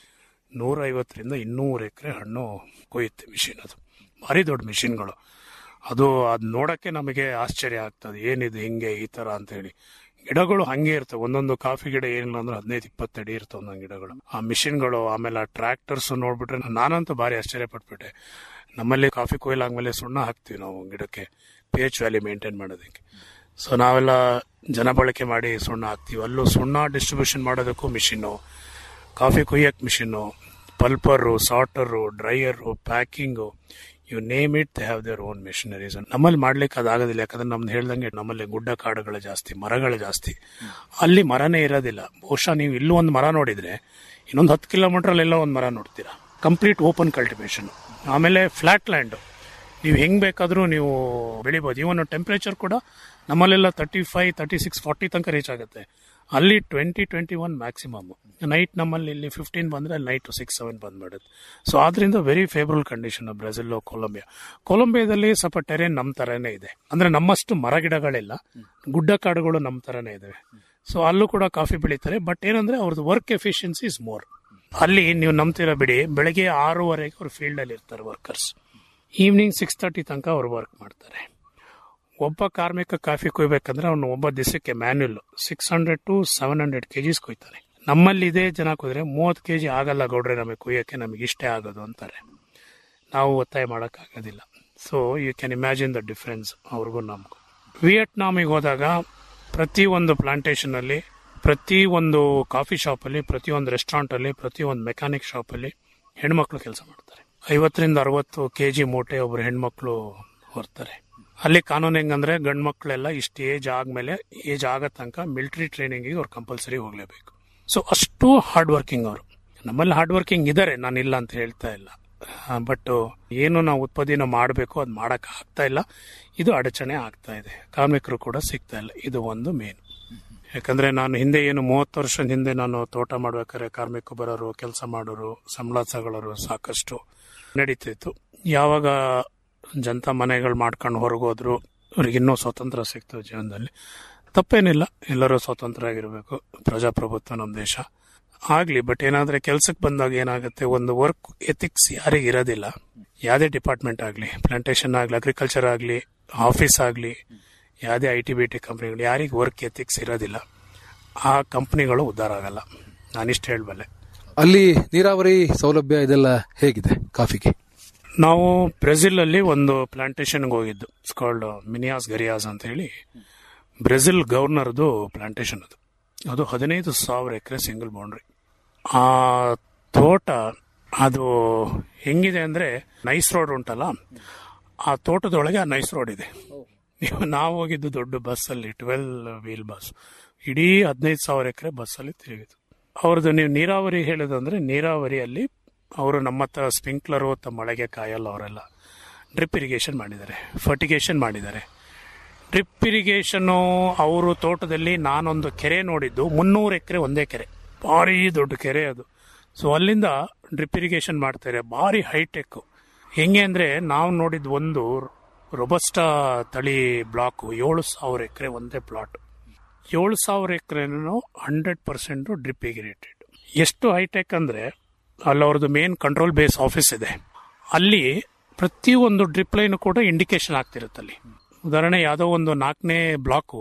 ನೂರೈವತ್ತರಿಂದ ಇನ್ನೂರು ಎಕರೆ ಹಣ್ಣು ಕೊಯ್ಯುತ್ತೆ ಮಿಷಿನ್ ಅದು ಭಾರಿ ದೊಡ್ಡ ಮಿಷಿನ್ಗಳು ಅದು ಅದು ನೋಡಕ್ಕೆ ನಮಗೆ ಆಶ್ಚರ್ಯ ಆಗ್ತದೆ ಏನಿದು ಹಿಂಗೆ ಈ ತರ ಅಂತ ಹೇಳಿ ಗಿಡಗಳು ಹಂಗೆ ಇರ್ತವೆ ಒಂದೊಂದು ಕಾಫಿ ಗಿಡ ಏನಿಲ್ಲ ಅಂದ್ರೆ ಹದಿನೈದು ಇಪ್ಪತ್ತಡಿ ಇರ್ತವೆ ಒಂದೊಂದು ಗಿಡಗಳು ಆ ಮಿಷಿನ್ಗಳು ಆಮೇಲೆ ಆ ಟ್ರ್ಯಾಕ್ಟರ್ಸ್ ನೋಡ್ಬಿಟ್ರೆ ನಾನಂತೂ ಭಾರಿ ಆಶ್ಚರ್ಯ ಪಟ್ಬಿಟ್ಟೆ ನಮ್ಮಲ್ಲಿ ಕಾಫಿ ಕೊಯ್ಲ್ ಆದ್ಮೇಲೆ ಸುಣ್ಣ ಹಾಕ್ತಿವಿ ನಾವು ಗಿಡಕ್ಕೆ ಪಿ ಎಚ್ ವ್ಯಾಲಿ ಮೇಂಟೈನ್ ಮಾಡೋದಕ್ಕೆ ಸೊ ನಾವೆಲ್ಲ ಜನ ಬಳಕೆ ಮಾಡಿ ಸುಣ್ಣ ಹಾಕ್ತಿವಿ ಅಲ್ಲೂ ಸುಣ್ಣ ಡಿಸ್ಟ್ರಿಬ್ಯೂಷನ್ ಮಾಡೋದಕ್ಕೂ ಮಿಷಿನ್ನು ಕಾಫಿ ಕೊಯ್ಯಕ್ machine pulper sorter dryer packing you name it they have their own machineries ನಮ್ಮಲ್ಲಿ ಮಾಡ್ಲಿಕ್ಕೆ ಅದಾಗೋದಿಲ್ಲ ಯಾಕಂದ್ರೆ ನಮ್ದು ಹೇಳ್ದಂಗೆ ನಮ್ಮಲ್ಲಿ ಗುಡ್ಡ ಕಾಡುಗಳು ಜಾಸ್ತಿ ಮರಗಳು ಜಾಸ್ತಿ ಅಲ್ಲಿ ಮರನೇ ಇರೋದಿಲ್ಲ ಬಹುಶಃ ನೀವು ಇಲ್ಲೂ ಒಂದು ಮರ ನೋಡಿದ್ರೆ ಇನ್ನೊಂದು ಹತ್ತು ಕಿಲೋಮೀಟರ್ ಎಲ್ಲ ಒಂದು ಮರ ನೋಡ್ತೀರಾ ಕಂಪ್ಲೀಟ್ ಓಪನ್ ಕಲ್ಟಿವೇಶನ್ ಆಮೇಲೆ ಫ್ಲಾಟ್ ಲ್ಯಾಂಡ್ ನೀವು ಹೆಂಗ್ ಬೇಕಾದ್ರೂ ನೀವು ಬೆಳಿಬೋದು ಇವನ್ ಟೆಂಪರೇಚರ್ ಕೂಡ ನಮ್ಮಲ್ಲೆಲ್ಲ thirty five thirty six forty ತನಕ ರೀಚ್ ಆಗುತ್ತೆ ಅಲ್ಲಿ twenty twenty one maximum night ನಮ್ಮಲ್ಲಿ ಇಲ್ಲಿ ಫಿಫ್ಟೀನ್ ಬಂದ್ರೆ ನೈಟ್ ಸಿಕ್ಸ್ ಸೆವೆನ್ ಬಂದ್ಬಿಡುತ್ತೆ ಸೊ ಆದ್ರಿಂದ very favourable condition Brazil Colombia ಕೊಲಂಬಿಯಾದಲ್ಲಿ ಸ್ವಲ್ಪ ಟೆರೇನ್ ನಮ್ಮ ತರನೇ ಇದೆ ಅಂದ್ರೆ ನಮ್ಮಷ್ಟು ಮರ ಗಿಡಗಳಿಲ್ಲ ಗುಡ್ಡ ಕಾಡುಗಳು ನಮ್ಮ ತರನೇ ಇದಾವೆ ಸೊ ಅಲ್ಲೂ ಕೂಡ ಕಾಫಿ ಬೆಳೀತಾರೆ ಬಟ್ ಏನಂದ್ರೆ ಅವ್ರದ್ದು ವರ್ಕ್ ಎಫಿಷಿಯನ್ಸಿ ಇಸ್ ಮೋರ್ ಅಲ್ಲಿ ನೀವು ನಂಬ್ತೀರಾ ಬಿಡಿ ಬೆಳಗ್ಗೆ ಆರೂವರೆಗೆ ಅವ್ರು ಫೀಲ್ಡ್ ಅಲ್ಲಿ ಇರ್ತಾರೆ ವರ್ಕರ್ಸ್ ಈವ್ನಿಂಗ್ ಸಿಕ್ಸ್ ತರ್ಟಿ ತನಕ ಅವ್ರು ವರ್ಕ್ ಮಾಡ್ತಾರೆ ಒಬ್ಬ ಕಾರ್ಮಿಕ ಕಾಫಿ ಕೊಯ್ಬೇಕಂದ್ರೆ ಅವನು ಒಬ್ಬ ದಿವಸಕ್ಕೆ manual six hundred to seven hundred KGs ಕೊಯ್ತಾನೆ ನಮ್ಮಲ್ಲಿ ಇದೇ ಜನ ಕುದ್ರೆ ಮೂವತ್ತು ಕೆಜಿ ಆಗಲ್ಲ ಗೌಡ್ರೆ ನಮಗೆ ಕೊಯ್ಯಕ್ಕೆ ನಮಗೆ ಇಷ್ಟೇ ಆಗೋದು ಅಂತಾರೆ ನಾವು ಒತ್ತಾಯ ಮಾಡೋಕ್ಕಾಗೋದಿಲ್ಲ so you can imagine the difference ಅವ್ರಿಗೂ ನಮಗೂ ವಿಯೆಟ್ನಾಮಿಗೆ ಹೋದಾಗ ಪ್ರತಿ ಒಂದು ಪ್ಲಾಂಟೇಶನ್ ಅಲ್ಲಿ ಪ್ರತಿ ಒಂದು ಕಾಫಿ ಶಾಪಲ್ಲಿ ಪ್ರತಿಯೊಂದು ರೆಸ್ಟೋರೆಂಟಲ್ಲಿ ಪ್ರತಿಯೊಂದು ಮೆಕ್ಯಾನಿಕ್ ಶಾಪಲ್ಲಿ ಹೆಣ್ಮಕ್ಳು ಕೆಲಸ ಮಾಡ್ತಾರೆ ಐವತ್ತರಿಂದ ಅರವತ್ತು ಕೆ ಜಿ ಮೂಟೆ ಒಬ್ರು ಹೆಣ್ಮಕ್ಳು ಹೊರ್ತಾರೆ ಅಲ್ಲಿ ಕಾನೂನು ಹೆಂಗಂದ್ರೆ ಗಂಡು ಮಕ್ಕಳೆಲ್ಲ ಇಷ್ಟು ಏಜ್ ಆದ್ಮೇಲೆ ಏಜ್ ಆಗೋ ತನಕ ಮಿಲಿಟರಿ ಟ್ರೈನಿಂಗಿಗೆ ಅವ್ರು ಕಂಪಲ್ಸರಿ ಹೋಗ್ಲೇಬೇಕು ಸೊ ಅಷ್ಟು ಹಾರ್ಡ್ ವರ್ಕಿಂಗ್ ಅವರು ನಮ್ಮಲ್ಲಿ ಹಾರ್ಡ್ ವರ್ಕಿಂಗ್ ಇದ್ದಾರೆ ನಾನು ಇಲ್ಲ ಅಂತ ಹೇಳ್ತಾ ಇಲ್ಲ ಬಟ್ ಏನು ನಾವು ಉತ್ಪತ್ತಿನ ಮಾಡಬೇಕು ಅದು ಮಾಡಕ್ ಆಗ್ತಾ ಇಲ್ಲ ಇದು ಅಡಚಣೆ ಆಗ್ತಾ ಇದೆ ಕಾರ್ಮಿಕರು ಕೂಡ ಸಿಗ್ತಾ ಇಲ್ಲ ಇದು ಒಂದು ಮೇನ್ ಯಾಕಂದ್ರೆ ನಾನು ಹಿಂದೆ ಏನು ಮೂವತ್ತು ವರ್ಷದ ಹಿಂದೆ ನಾನು ತೋಟ ಮಾಡ್ಬೇಕಾದ್ರೆ ಕಾರ್ಮಿಕ ಬರೋರು ಕೆಲಸ ಮಾಡೋರು ಸಂಬಳ ತಗೊಳ್ಳೋರು ಸಾಕಷ್ಟು ನಡೀತಿತ್ತು ಯಾವಾಗ ಜನತಾ ಮನೆಗಳು ಮಾಡ್ಕೊಂಡು ಹೊರಗೋದ್ರು ಅವ್ರಿಗೆ ಇನ್ನೂ ಸ್ವಾತಂತ್ರ್ಯ ಸಿಕ್ತು ಜೀವನದಲ್ಲಿ ತಪ್ಪೇನಿಲ್ಲ ಎಲ್ಲರೂ ಸ್ವತಂತ್ರ ಆಗಿರಬೇಕು ಪ್ರಜಾಪ್ರಭುತ್ವ ನಮ್ಮ ದೇಶ ಆಗ್ಲಿ ಬಟ್ ಏನಾದ್ರೆ ಕೆಲ್ಸಕ್ಕೆ ಬಂದಾಗ ಏನಾಗುತ್ತೆ ಒಂದು ವರ್ಕ್ ಎಥಿಕ್ಸ್ ಯಾರಿಗೆ ಇರೋದಿಲ್ಲ ಯಾವುದೇ ಡಿಪಾರ್ಟ್ಮೆಂಟ್ ಆಗಲಿ ಪ್ಲಾಂಟೇಶನ್ ಆಗಲಿ ಅಗ್ರಿಕಲ್ಚರ್ ಆಗಲಿ ಆಫೀಸ್ ಆಗಲಿ ಯಾವುದೇ ಐ ಟಿ ಬಿ ಟಿ ಕಂಪ್ನಿಗಳು ಯಾರಿಗೆ ವರ್ಕ್ ಎಥಿಕ್ಸ್ ಇರೋದಿಲ್ಲ ಆ ಕಂಪ್ನಿಗಳು ಉದ್ಧಾರ ಆಗಲ್ಲ ನಾನಿಷ್ಟು ಹೇಳಬಲ್ಲೆ ಅಲ್ಲಿ ನೀರಾವರಿ ಸೌಲಭ್ಯ ಇದೆಲ್ಲ ಹೇಗಿದೆ ಕಾಫಿಗೆ ನಾವು ಬ್ರೆಜಿಲ್ ಅಲ್ಲಿ ಒಂದು ಪ್ಲಾಂಟೇಶನ್ಗೆ ಹೋಗಿದ್ದು ಸ್ಕಾಲ್ಡ್ ಮಿನಿಯಾಸ್ ಗರಿಯಾಸ್ ಅಂತ ಹೇಳಿ ಬ್ರೆಜಿಲ್ ಗವರ್ನರ್ದು ಪ್ಲಾಂಟೇಶನ್ ಅದು ಅದು ಹದಿನೈದು ಸಾವಿರ ಎಕರೆ ಸಿಂಗಲ್ ಬೌಂಡ್ರಿ ಆ ತೋಟ ಅದು ಹೆಂಗಿದೆ ಅಂದ್ರೆ ನೈಸ್ ರೋಡ್ ಉಂಟಲ್ಲ ಆ ತೋಟದೊಳಗೆ ಆ ನೈಸ್ ರೋಡ್ ಇದೆ ನೀವು ನಾವು ಹೋಗಿದ್ದು ದೊಡ್ಡ ಬಸ್ಸಲ್ಲಿ ಟ್ವೆಲ್ ವೀಲ್ ಬಸ್ ಇಡೀ ಹದಿನೈದು ಸಾವಿರ ಎಕರೆ ಬಸ್ಸಲ್ಲಿ ತಿರುಗಿತು ಅವ್ರದ್ದು ನೀವು ನೀರಾವರಿ ಹೇಳೋದಂದ್ರೆ ನೀರಾವರಿಯಲ್ಲಿ ಅವರು ನಮ್ಮ ಹತ್ರ ಸ್ಪ್ರಿಂಕ್ಲರು ತಮ್ಮ ಮಳೆಗೆ ಕಾಯಲ್ಲ ಅವರೆಲ್ಲ ಡ್ರಿಪ್ ಇರಿಗೇಷನ್ ಮಾಡಿದ್ದಾರೆ ಫರ್ಟಿಗೇಷನ್ ಮಾಡಿದ್ದಾರೆ ಡ್ರಿಪ್ ಇರಿಗೇಷನ್ನು ಅವರು ತೋಟದಲ್ಲಿ ನಾನೊಂದು ಕೆರೆ ನೋಡಿದ್ದು ಮುನ್ನೂರು ಎಕರೆ ಒಂದೇ ಕೆರೆ ಭಾರಿ ದೊಡ್ಡ ಕೆರೆ ಅದು ಸೊ ಅಲ್ಲಿಂದ ಡ್ರಿಪ್ ಇರಿಗೇಷನ್ ಮಾಡ್ತಾರೆ ಭಾರಿ ಹೈಟೆಕ್ ಹೆಂಗೆ ಅಂದ್ರೆ ನಾವು ನೋಡಿದ್ ಒಂದು ರೊಬಸ್ಟಾ ತಳಿ ಬ್ಲಾಕ್ ಏಳು ಸಾವಿರ ಎಕರೆ ಒಂದೇ ಪ್ಲಾಟ್ ಏಳು ಸಾವಿರ ಎಕರೆನೂ ಹಂಡ್ರೆಡ್ ಪರ್ಸೆಂಟ್ ಡ್ರಿಪ್ ಇರಿಗೇಟೆಡ್ ಎಷ್ಟು ಹೈಟೆಕ್ ಅಂದ್ರೆ ಅಲ್ಲಿ ಅವ್ರದ್ದು ಮೇನ್ ಕಂಟ್ರೋಲ್ ಬೇಸ್ ಆಫೀಸ್ ಇದೆ ಅಲ್ಲಿ ಪ್ರತಿಯೊಂದು ಡ್ರಿಪ್ ಲೈನ್ ಕೂಡ ಇಂಡಿಕೇಶನ್ ಆಗ್ತಿರುತ್ತೆ ಅಲ್ಲಿ ಉದಾಹರಣೆ ಯಾವುದೋ ಒಂದು ನಾಲ್ಕನೇ ಬ್ಲಾಕು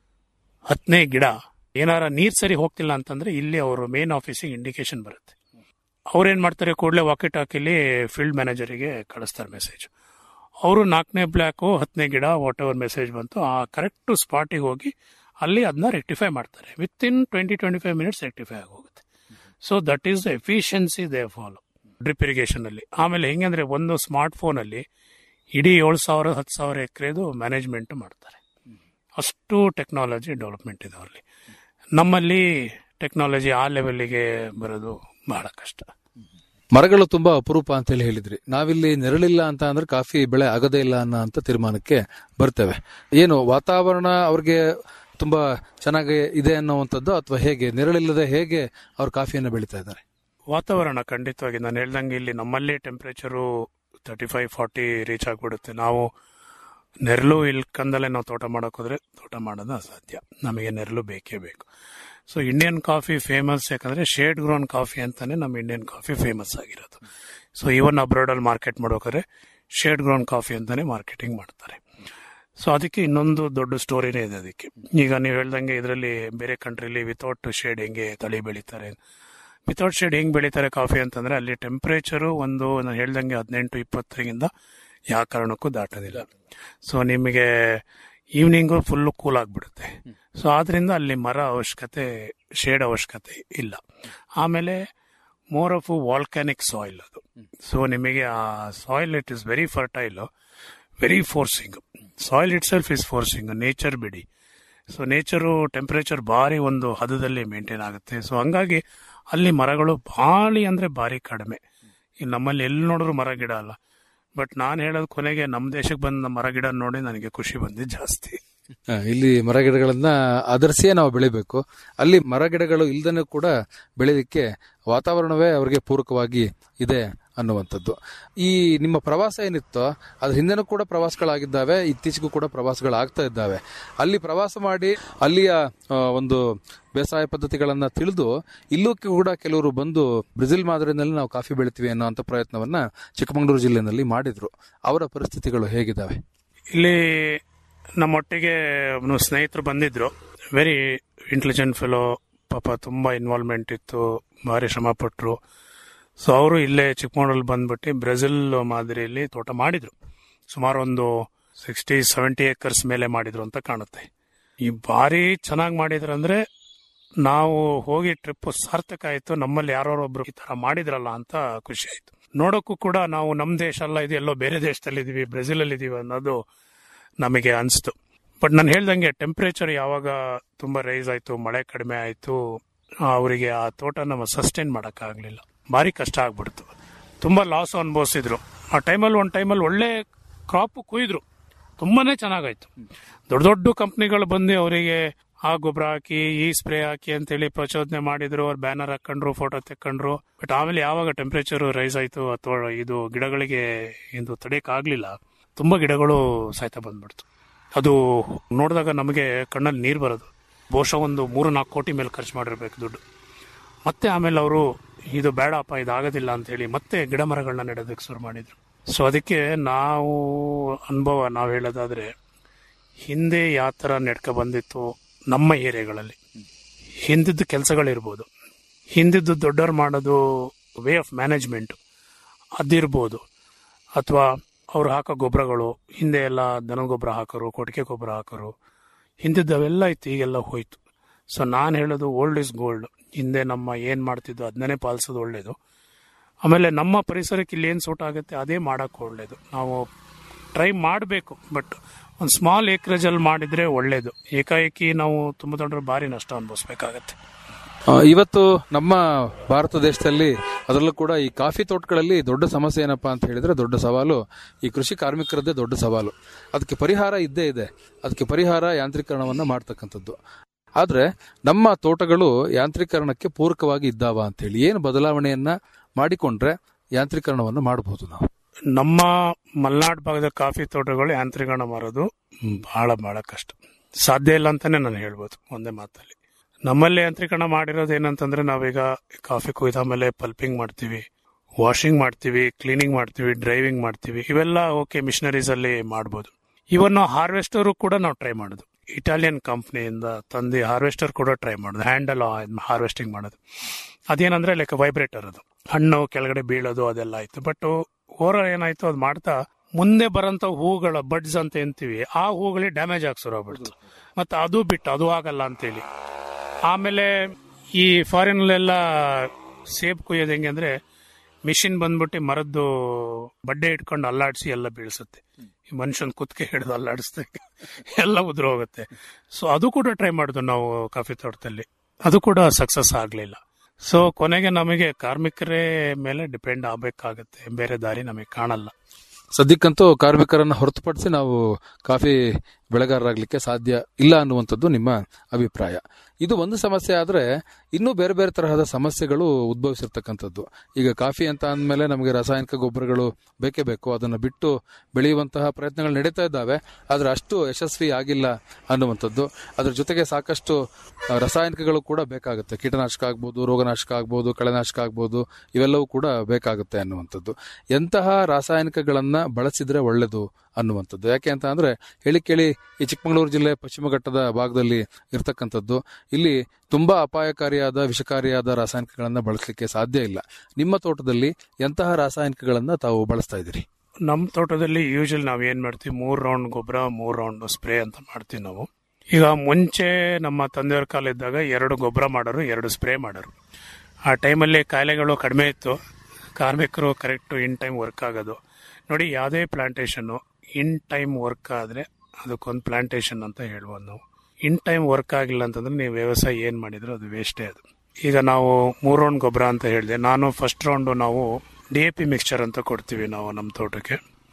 ಹತ್ತನೇ ಗಿಡ ಏನಾರ ನೀರ್ ಸರಿ ಹೋಗ್ತಿಲ್ಲ ಅಂತಂದ್ರೆ ಇಲ್ಲಿ ಅವರು ಮೇನ್ ಆಫೀಸಿಗೆ ಇಂಡಿಕೇಶನ್ ಬರುತ್ತೆ ಅವ್ರೇನ್ ಮಾಡ್ತಾರೆ ಕೂಡಲೇ ವಾಕಿಟ್ ಹಾಕಿಲಿ ಫೀಲ್ಡ್ ಮ್ಯಾನೇಜರಿಗೆ ಕಳಿಸ್ತಾರೆ ಮೆಸೇಜ್ ಅವರು ನಾಲ್ಕನೇ ಬ್ಲಾಕು ಹತ್ತನೇ ಗಿಡ ವಾಟ್ ಎವರ್ ಮೆಸೇಜ್ ಬಂತು ಆ ಕರೆಕ್ಟ್ ಸ್ಪಾಟಿಗೆ ಹೋಗಿ ಅಲ್ಲಿ ಅದನ್ನ ರೆಕ್ಟಿಫೈ ಮಾಡ್ತಾರೆ within twenty twenty five minutes rectify ಆಗಿ ಹೋಗುತ್ತೆ so that is the efficiency they follow drip irrigation ಅಲ್ಲಿ ಆಮೇಲೆ ಹೆಂಗಂದ್ರೆ ಒಂದು ಸ್ಮಾರ್ಟ್ ಫೋನ್ ಅಲ್ಲಿ ಇಡೀ ಏಳು ಸಾವಿರ ಹತ್ತು ಸಾವಿರ ಎಕರೆದು ಮ್ಯಾನೇಜ್ಮೆಂಟ್ ಮಾಡ್ತಾರೆ ಅಷ್ಟು ಟೆಕ್ನಾಲಜಿ ಡೆವಲಪ್ಮೆಂಟ್ ಇದೆ ಅಲ್ಲಿ ನಮ್ಮಲ್ಲಿ ಟೆಕ್ನಾಲಜಿ ಆ ಲೆವೆಲ್ಗೆ ಬರೋದು ಬಹಳ ಕಷ್ಟ ಮರಗಳು ತುಂಬಾ ಅಪರೂಪ ಅಂತ ಹೇಳಿ ಹೇಳಿದ್ರಿ ನಾವಿಲ್ಲಿ ನೆರಳಿಲ್ಲ ಅಂತ ಅಂದ್ರೆ ಕಾಫಿ ಬೆಳೆ ಆಗದೇ ಇಲ್ಲ ಅನ್ನೋ ಅಂತ ತೀರ್ಮಾನಕ್ಕೆ ಬರ್ತೇವೆ ಏನು ವಾತಾವರಣ ಅವ್ರಿಗೆ ತುಂಬಾ ಚೆನ್ನಾಗಿ ಇದೆ ಅನ್ನುವಂಥದ್ದು ಅಥವಾ ಹೇಗೆ ನೆರಳಿಲ್ಲದೆ ಹೇಗೆ ಅವ್ರು ಕಾಫಿಯನ್ನು ಬೆಳೀತಾ ಇದ್ದಾರೆ ವಾತಾವರಣ ಖಂಡಿತವಾಗಿ ನಾನು ಹೇಳ್ದಂಗೆ ಇಲ್ಲಿ ನಮ್ಮಲ್ಲಿ temperature thirty five forty reach ಆಗಿಬಿಡುತ್ತೆ ನಾವು ನೆರಳು ಇಲ್ಕಂದಲೇ ನಾವು ತೋಟ ಮಾಡೋಕೆ ಹೋದ್ರೆ ತೋಟ ಮಾಡೋದು ಅಸಾಧ್ಯ ನಮಗೆ ನೆರಳು ಬೇಕೇ ಬೇಕು ಸೊ ಇಂಡಿಯನ್ ಕಾಫಿ ಫೇಮಸ್ ಯಾಕಂದ್ರೆ ಶೇಡ್ ಗ್ರೋನ್ ಕಾಫಿ ಅಂತಾನೆ ನಮ್ಮ ಇಂಡಿಯನ್ ಕಾಫಿ ಫೇಮಸ್ ಆಗಿರೋದು ಸೊ ಈವನ್ ಅಬ್ರಾಡಲ್ಲಿ ಮಾರ್ಕೆಟ್ ಮಾಡೋಕಾದ್ರೆ ಶೇಡ್ ಗ್ರೋನ್ ಕಾಫಿ ಅಂತಾನೆ ಮಾರ್ಕೆಟಿಂಗ್ ಮಾಡ್ತಾರೆ ಸೊ ಅದಕ್ಕೆ ಇನ್ನೊಂದು ದೊಡ್ಡ ಸ್ಟೋರಿನೇ ಇದೆ ಅದಕ್ಕೆ ಈಗ ನೀವು ಹೇಳ್ದಂಗೆ ಇದರಲ್ಲಿ ಬೇರೆ ಕಂಟ್ರಿಲಿ ವಿತೌಟ್ ಶೇಡ್ ಹೆಂಗೆ ತಳಿ ಬೆಳೀತಾರೆ ವಿತೌಟ್ ಶೇಡ್ ಹೆಂಗ್ ಬೆಳೀತಾರೆ ಕಾಫಿ ಅಂತಂದ್ರೆ ಅಲ್ಲಿ ಟೆಂಪರೇಚರು ಒಂದು ನಾನು ಹೇಳ್ದಂಗೆ ಹದಿನೆಂಟು ಇಪ್ಪತ್ತರಿಂದ ಯಾವ ಕಾರಣಕ್ಕೂ ದಾಟೋದಿಲ್ಲ ಸೊ ನಿಮಗೆ ಈವ್ನಿಂಗು ಫುಲ್ಲು ಕೂಲ್ ಆಗಿಬಿಡುತ್ತೆ ಸೊ ಆದ್ರಿಂದ ಅಲ್ಲಿ ಮರ ಅವಶ್ಯಕತೆ ಶೇಡ್ ಅವಶ್ಯಕತೆ ಇಲ್ಲ ಆಮೇಲೆ ಮೋರ್ ಆಫ್ ವಾಲ್ಕ್ಯಾನಿಕ್ ಸಾಯಿಲ್ ಅದು ಸೊ ನಿಮಗೆ ಆ soil it is very fertile very forcing soil itself is forcing nature ಬಿಡಿ ಸೊ ನೇಚರು ಟೆಂಪರೇಚರ್ ಭಾರಿ ಒಂದು ಹದದಲ್ಲಿ ಮೇಂಟೈನ್ ಆಗುತ್ತೆ ಸೊ ಹಂಗಾಗಿ ಅಲ್ಲಿ ಮರಗಳು ಭಾರಿ ಅಂದ್ರೆ ಭಾರಿ ಕಡಿಮೆ ಇಲ್ಲಿ ನಮ್ಮಲ್ಲಿ ಎಲ್ಲಿ ನೋಡಿದ್ರು ಮರ ಗಿಡ ಅಲ್ಲ ಬಟ್ ನಾನು ಹೇಳೋದು ಕೊನೆಗೆ ನಮ್ಮ ದೇಶಕ್ಕೆ ಬಂದ ಮರ ಗಿಡ ನೋಡಿ ನನಗೆ ಖುಷಿ ಬಂದಿದ್ದು ಜಾಸ್ತಿ ಆ, ಇಲ್ಲಿ ಮರಗಿಡಗಳನ್ನ ಆಧರಿಸಿಯೇ ನಾವು ಬೆಳಿಬೇಕು ಅಲ್ಲಿ ಮರಗಿಡಗಳು ಇಲ್ದನೂ ಕೂಡ ಬೆಳಿಲಿಕ್ಕೆ ವಾತಾವರಣವೇ ಅವರಿಗೆ ಪೂರಕವಾಗಿ ಇದೆ ಅನ್ನುವಂಥದ್ದು ಈ ನಿಮ್ಮ ಪ್ರವಾಸ ಏನಿತ್ತೋ ಅದ್ರ ಹಿಂದೆನೂ ಕೂಡ ಪ್ರವಾಸಗಳಾಗಿದ್ದಾವೆ ಇತ್ತೀಚೆಗೂ ಕೂಡ ಪ್ರವಾಸಗಳಾಗ್ತಾ ಇದ್ದಾವೆ ಅಲ್ಲಿ ಪ್ರವಾಸ ಮಾಡಿ ಅಲ್ಲಿಯ ಆ, ಒಂದು ಬೇಸಾಯ ಪದ್ಧತಿಗಳನ್ನ ತಿಳಿದು ಇಲ್ಲೂ ಕೂಡ ಕೆಲವರು ಬಂದು ಬ್ರೆಜಿಲ್ ಮಾದರಿನಲ್ಲಿ ನಾವು ಕಾಫಿ ಬೆಳಿತೀವಿ ಅನ್ನೋಂಥ ಪ್ರಯತ್ನವನ್ನ ಚಿಕ್ಕಮಗಳೂರು ಜಿಲ್ಲೆನಲ್ಲಿ ಮಾಡಿದ್ರು ಅವರ ಪರಿಸ್ಥಿತಿಗಳು ಹೇಗಿದ್ದಾವೆ ಇಲ್ಲಿ ನಮ್ಮೊಟ್ಟಿಗೆ ಒಬ್ನು ಸ್ನೇಹಿತರು ಬಂದಿದ್ರು ವೆರಿ ಇಂಟೆಲಿಜೆಂಟ್ ಫೆಲೋ ಪಾಪ ತುಂಬಾ ಇನ್ವಾಲ್ವ್ಮೆಂಟ್ ಇತ್ತು ಭಾರಿ ಶ್ರಮ ಪಟ್ರು ಸೊ ಅವರು ಇಲ್ಲೇ ಚಿಕ್ಕಮಗಳೂರಲ್ಲಿ ಬಂದ್ಬಿಟ್ಟು ಬ್ರೆಜಿಲ್ ಮಾದರಿಯಲ್ಲಿ ತೋಟ ಮಾಡಿದ್ರು ಸುಮಾರು ಒಂದು ಸಿಕ್ಸ್ಟಿ ಸೆವೆಂಟಿ ಏಕರ್ಸ್ ಮೇಲೆ ಮಾಡಿದ್ರು ಅಂತ ಕಾಣುತ್ತೆ ಈ ಭಾರಿ ಚೆನ್ನಾಗಿ ಮಾಡಿದ್ರು ಅಂದ್ರೆ ನಾವು ಹೋಗಿ ಟ್ರಿಪ್ ಸಾರ್ಥಕ ಆಯ್ತು ನಮ್ಮಲ್ಲಿ ಯಾರೋ ಒಬ್ರು ಈ ತರ ಮಾಡಿದ್ರಲ್ಲ ಅಂತ ಖುಷಿ ಆಯ್ತು ನೋಡೋಕ್ಕೂ ಕೂಡ ನಾವು ನಮ್ಮ ದೇಶ ಅಲ್ಲ ಇದು ಎಲ್ಲೋ ಬೇರೆ ದೇಶದಲ್ಲಿ ಇದೀವಿ ಬ್ರೆಜಿಲ್ ಅಲ್ಲಿ ಇದೀವಿ ಅನ್ನೋದು ನಮಗೆ ಅನಿಸ್ತು ಬಟ್ ನಾನು ಹೇಳ್ದಂಗೆ ಟೆಂಪರೇಚರ್ ಯಾವಾಗ ತುಂಬಾ ರೈಸ್ ಆಯ್ತು ಮಳೆ ಕಡಿಮೆ ಆಯ್ತು ಅವರಿಗೆ ಆ ತೋಟ ನಮ್ಮ ಸಸ್ಟೈನ್ ಮಾಡೋಕ್ಕಾಗಲಿಲ್ಲ ಭಾರಿ ಕಷ್ಟ ಆಗ್ಬಿಡ್ತು ತುಂಬಾ ಲಾಸ್ ಅನುಭವಿಸಿದ್ರು ಆ ಟೈಮಲ್ಲಿ ಒಂದು ಟೈಮಲ್ಲಿ ಒಳ್ಳೆ ಕ್ರಾಪ್ ಕುಯ್ದ್ರು ತುಂಬಾನೇ ಚೆನ್ನಾಗಾಯ್ತು ದೊಡ್ಡ ದೊಡ್ಡ ಕಂಪ್ನಿಗಳು ಬಂದು ಅವರಿಗೆ ಆ ಗೊಬ್ಬರ ಹಾಕಿ ಈ ಸ್ಪ್ರೇ ಹಾಕಿ ಅಂತೇಳಿ ಪ್ರಚೋದನೆ ಮಾಡಿದ್ರು ಅವ್ರು ಬ್ಯಾನರ್ ಹಾಕೊಂಡ್ರು ಫೋಟೋ ತೆಕ್ಕೊಂಡ್ರು ಬಟ್ ಆಮೇಲೆ ಯಾವಾಗ ಟೆಂಪರೇಚರ್ ರೈಸ್ ಆಯ್ತು ಅಥವಾ ಇದು ಗಿಡಗಳಿಗೆ ಇದು ತಡೆಯಕ್ಕಾಗ್ಲಿಲ್ಲ ತುಂಬಾ ಗಿಡಗಳು ಸಾಯ್ತಾ ಬಂದ್ಬಿಡ್ತು ಅದು ನೋಡಿದಾಗ ನಮಗೆ ಕಣ್ಣಲ್ಲಿ ನೀರು ಬರೋದು ಬಹುಶಃ ಒಂದು ಮೂರು ನಾಲ್ಕು ಕೋಟಿ ಮೇಲೆ ಖರ್ಚು ಮಾಡಿರ್ಬೇಕು ದುಡ್ಡು ಮತ್ತೆ ಆಮೇಲೆ ಅವರು ಇದು ಬೇಡಪ್ಪ ಇದಾಗೋದಿಲ್ಲ ಅಂತ ಹೇಳಿ ಮತ್ತೆ ಗಿಡ ಮರಗಳನ್ನ ನೆಡೋದಕ್ಕೆ ಶುರು ಮಾಡಿದ್ರು ಸೊ ಅದಕ್ಕೆ ನಾವು ಅನುಭವ ನಾವು ಹೇಳೋದಾದ್ರೆ ಹಿಂದೆ ಯಾವ ಥರ ನೆಡ್ಕ ಬಂದಿತ್ತು ನಮ್ಮ ಏರಿಯಾಗಳಲ್ಲಿ ಹಿಂದಿದ್ದ ಕೆಲಸಗಳಿರ್ಬೋದು ಹಿಂದಿದ್ದು ದೊಡ್ಡವ್ರು ಮಾಡೋದು ವೇ ಆಫ್ ಮ್ಯಾನೇಜ್ಮೆಂಟ್ ಅದಿರ್ಬೋದು ಅಥವಾ ಅವ್ರು ಹಾಕೋ ಗೊಬ್ಬರಗಳು ಹಿಂದೆ ಎಲ್ಲ ದನ ಗೊಬ್ಬರ ಹಾಕೋರು ಕೊಟ್ಟಿಗೆ ಗೊಬ್ಬರ ಹಾಕೋರು ಹಿಂದಿದ್ದವೆಲ್ಲ ಇತ್ತು ಈಗೆಲ್ಲ ಹೋಯ್ತು ಸೊ ನಾನು ಹೇಳೋದು ಓಲ್ಡ್ ಇಸ್ ಗೋಲ್ಡ್ ಹಿಂದೆ ನಮ್ಮ ಏನು ಮಾಡ್ತಿದ್ದೋ ಅದನ್ನೇ ಪಾಲಿಸೋದು ಒಳ್ಳೇದು ಆಮೇಲೆ ನಮ್ಮ ಪರಿಸರಕ್ಕೆ ಇಲ್ಲಿ ಏನು ಸೂಟ್ ಆಗುತ್ತೆ ಅದೇ ಮಾಡೋಕ್ಕೆ ಒಳ್ಳೇದು ನಾವು ಟ್ರೈ ಮಾಡಬೇಕು ಬಟ್ ಒಂದು ಸ್ಮಾಲ್ ಏಕ್ರೇಜಲ್ಲಿ ಮಾಡಿದರೆ ಒಳ್ಳೇದು ಏಕಾಏಕಿ ನಾವು ತುಂಬ ದೊಡ್ಡ ಭಾರಿ ನಷ್ಟ ಅನುಭವಿಸ್ಬೇಕಾಗತ್ತೆ ಆ, ಇವತ್ತು ನಮ್ಮ ಭಾರತ ದೇಶದಲ್ಲಿ ಅದರಲ್ಲೂ ಕೂಡ ಈ ಕಾಫಿ ತೋಟಗಳಲ್ಲಿ ದೊಡ್ಡ ಸಮಸ್ಯೆ ಏನಪ್ಪಾ ಅಂತ ಹೇಳಿದ್ರೆ ದೊಡ್ಡ ಸವಾಲು ಈ ಕೃಷಿ ಕಾರ್ಮಿಕರದ್ದೇ ದೊಡ್ಡ ಸವಾಲು ಅದಕ್ಕೆ ಪರಿಹಾರ ಇದ್ದೇ ಇದೆ ಅದಕ್ಕೆ ಪರಿಹಾರ ಯಾಂತ್ರೀಕರಣವನ್ನ ಮಾಡ್ತಕ್ಕಂಥದ್ದು ಆದ್ರೆ ನಮ್ಮ ತೋಟಗಳು ಯಾಂತ್ರೀಕರಣಕ್ಕೆ ಪೂರಕವಾಗಿ ಇದ್ದಾವ ಅಂತ ಹೇಳಿ ಏನು ಬದಲಾವಣೆಯನ್ನ ಮಾಡಿಕೊಂಡ್ರೆ ಯಾಂತ್ರೀಕರಣವನ್ನು ಮಾಡಬಹುದು ನಾವು ನಮ್ಮ ಮಲೆನಾಡು ಭಾಗದ ಕಾಫಿ ತೋಟಗಳು ಯಾಂತ್ರೀಕರಣ ಮಾರೋದು ಬಹಳ ಬಹಳ ಕಷ್ಟ ಸಾಧ್ಯ ಇಲ್ಲ ಅಂತಾನೆ ನಾನು ಹೇಳ್ಬೋದು ಒಂದೇ ಮಾತಲ್ಲಿ ನಮ್ಮಲ್ಲಿ ಯಾಂತ್ರೀಕರಣ ಮಾಡಿರೋದು ಏನಂತಂದ್ರೆ ನಾವೀಗ ಕಾಫಿ ಕೊಯ್ದ ಮೇಲೆ ಪಲ್ಪಿಂಗ್ ಮಾಡ್ತೀವಿ ವಾಷಿಂಗ್ ಮಾಡ್ತೀವಿ ಕ್ಲೀನಿಂಗ್ ಮಾಡ್ತೀವಿ ಡ್ರೈವಿಂಗ್ ಮಾಡ್ತೀವಿ ಇವೆಲ್ಲ ಓಕೆ ಮಿಷನರೀಸ್ ಅಲ್ಲಿ ಮಾಡ್ಬೋದು ಇವನ್ ಹಾರ್ವೆಸ್ಟರ್ ಕೂಡ ನಾವು ಟ್ರೈ ಮಾಡೋದು ಇಟಾಲಿಯನ್ ಕಂಪ್ನಿಯಿಂದ ತಂದು ಹಾರ್ವೆಸ್ಟರ್ ಕೂಡ ಟ್ರೈ ಮಾಡೋದು ಹ್ಯಾಂಡಲ್ ಹಾರ್ವೆಸ್ಟಿಂಗ್ ಮಾಡೋದು ಅದೇನಂದ್ರೆ ಲೈಕ್ ವೈಬ್ರೇಟರ್ ಅದು ಹಣ್ಣು ಕೆಳಗಡೆ ಬೀಳೋದು ಅದೆಲ್ಲ ಆಯ್ತು ಬಟ್ ಓರ ಏನಾಯ್ತು ಅದು ಮಾಡ್ತಾ ಮುಂದೆ ಬರೋಂಥ ಹೂಗಳ ಬಡ್ಸ್ ಅಂತ ಎಂತೀವಿ ಆ ಹೂಗಳಿಗೆ ಡ್ಯಾಮೇಜ್ ಆಗಿ ಶುರು ಆಗ್ಬಿಡ್ತು ಮತ್ತೆ ಅದು ಬಿಟ್ಟು ಅದು ಆಗಲ್ಲ ಅಂತೇಳಿ ಆಮೇಲೆ ಈ ಫಾರಿನಲ್ಲೆಲ್ಲ ಸೇಬ್ ಕೊಯ್ಯೋದು ಹೆಂಗೆ ಅಂದ್ರೆ ಮಿಷಿನ್ ಬಂದ್ಬಿಟ್ಟು ಮರದ್ದು ಬಡ್ಡೆ ಇಟ್ಕೊಂಡು ಅಲ್ಲಾಡಿಸಿ ಎಲ್ಲ ಬೀಳ್ಸುತ್ತೆ ಈ ಮನುಷ್ಯನ್ ಕುತ್ತಿಗೆ ಹಿಡಿದು ಅಲ್ಲಾಡಿಸ್ದೆ ಎಲ್ಲ ಉದುರು ಹೋಗುತ್ತೆ ಸೊ ಅದು ಕೂಡ ಟ್ರೈ ಮಾಡಿದ್ವು ನಾವು ಕಾಫಿ ತೋಟದಲ್ಲಿ ಅದು ಕೂಡ ಸಕ್ಸಸ್ ಆಗಲಿಲ್ಲ ಸೊ ಕೊನೆಗೆ ನಮಗೆ ಕಾರ್ಮಿಕರೇ ಮೇಲೆ ಡಿಪೆಂಡ್ ಆಗಬೇಕಾಗತ್ತೆ ಬೇರೆ ದಾರಿ ನಮಗೆ ಕಾಣಲ್ಲ ಸದ್ಯಕ್ಕಂತೂ ಕಾರ್ಮಿಕರನ್ನ ಹೊರತುಪಡಿಸಿ ನಾವು ಕಾಫಿ ಬೆಳೆಗಾರರಾಗಲಿಕ್ಕೆ ಸಾಧ್ಯ ಇಲ್ಲ ಅನ್ನುವಂಥದ್ದು ನಿಮ್ಮ ಅಭಿಪ್ರಾಯ ಇದು ಒಂದು ಸಮಸ್ಯೆ ಆದ್ರೆ ಇನ್ನೂ ಬೇರೆ ಬೇರೆ ತರಹದ ಸಮಸ್ಯೆಗಳು ಉದ್ಭವಿಸಿರ್ತಕ್ಕಂಥದ್ದು ಈಗ ಕಾಫಿ ಅಂತ ಅಂದಮೇಲೆ ನಮಗೆ ರಾಸಾಯನಿಕ ಗೊಬ್ಬರಗಳು ಬೇಕೇ ಬೇಕು ಅದನ್ನು ಬಿಟ್ಟು ಬೆಳೆಯುವಂತಹ ಪ್ರಯತ್ನಗಳು ನಡೀತಾ ಇದ್ದಾವೆ ಆದ್ರೆ ಅಷ್ಟು ಯಶಸ್ವಿ ಆಗಿಲ್ಲ ಅನ್ನುವಂಥದ್ದು ಅದ್ರ ಜೊತೆಗೆ ಸಾಕಷ್ಟು ಆ, ರಾಸಾಯನಿಕಗಳು ಕೂಡ ಬೇಕಾಗುತ್ತೆ ಕೀಟನಾಶಕ ಆಗ್ಬೋದು ರೋಗನಾಶಕ ಆಗ್ಬೋದು ಕಳೆನಾಶಕ ಆಗ್ಬೋದು ಇವೆಲ್ಲವೂ ಕೂಡ ಬೇಕಾಗುತ್ತೆ ಅನ್ನುವಂಥದ್ದು ಎಂತಹ ರಾಸಾಯನಿಕಗಳನ್ನ ಬಳಸಿದ್ರೆ ಒಳ್ಳೆಯದು ಅನ್ನುವಂಥದ್ದು ಯಾಕೆ ಅಂತ ಅಂದ್ರೆ ಹೇಳಿ ಕೇಳಿ ಈ ಚಿಕ್ಕಮಗಳೂರು ಜಿಲ್ಲೆ ಪಶ್ಚಿಮ ಘಟ್ಟದ ಭಾಗದಲ್ಲಿ ಇರ್ತಕ್ಕಂಥದ್ದು ಇಲ್ಲಿ ತುಂಬಾ ಅಪಾಯಕಾರಿಯಾದ ವಿಷಕಾರಿಯಾದ ರಾಸಾಯನಿಕಗಳನ್ನ ಬಳಸಲಿಕ್ಕೆ ಸಾಧ್ಯ ಇಲ್ಲ ನಿಮ್ಮ ತೋಟದಲ್ಲಿ ಎಂತಹ ರಾಸಾಯನಿಕಗಳನ್ನ ತಾವು ಬಳಸ್ತಾ ಇದ್ದೀರಿ ನಮ್ಮ ತೋಟದಲ್ಲಿ ಯೂಶಲಿ ನಾವು ಏನ್ ಮಾಡ್ತೀವಿ ಮೂರ್ ರೌಂಡ್ ಗೊಬ್ಬರ ಮೂರ್ ರೌಂಡ್ ಸ್ಪ್ರೇ ಅಂತ ಮಾಡ್ತೀವಿ ನಾವು ಈಗ ಮುಂಚೆ ನಮ್ಮ ತಂದೆಯವ್ರ ಕಾಲ ಇದ್ದಾಗ ಎರಡು ಗೊಬ್ಬರ ಮಾಡೋರು ಎರಡು ಸ್ಪ್ರೇ ಮಾಡೋರು ಆ ಟೈಮಲ್ಲಿ ಕಾಯಿಲೆಗಳು ಕಡಿಮೆ ಇತ್ತು ಕಾರ್ಮಿಕರು ಕರೆಕ್ಟ್ ಇನ್ ಟೈಮ್ ವರ್ಕ್ ಆಗೋದು ನೋಡಿ ಯಾವುದೇ ಪ್ಲಾಂಟೇಶನ್ ಇನ್ ಟೈಮ್ ವರ್ಕ್ ಆದ್ರೆ ಅದಕ್ಕೊಂದು ಪ್ಲಾಂಟೇಶನ್ ಅಂತ ಹೇಳ್ಬೋದು ನಾವು ಇನ್ ಟೈಮ್ ವರ್ಕ್ ಆಗಿಲ್ಲ ಅಂತಂದ್ರೆ ನೀವು ವ್ಯವಸಾಯ ಏನ್ ಮಾಡಿದ್ರು ಅದು ವೇಸ್ಟೇ ಅದು ಈಗ ನಾವು ಮೂರ್ ರೌಂಡ್ ಗೊಬ್ಬರ ಅಂತ ಹೇಳಿದೆ ನಾನು ಫಸ್ಟ್ ರೌಂಡ್ ನಾವು ಡಿ ಎ ಪಿ ಮಿಕ್ಸ್ಚರ್ ಅಂತ ಕೊಡ್ತೀವಿ ನಾವು ನಮ್ಮ ತೋಟಕ್ಕೆ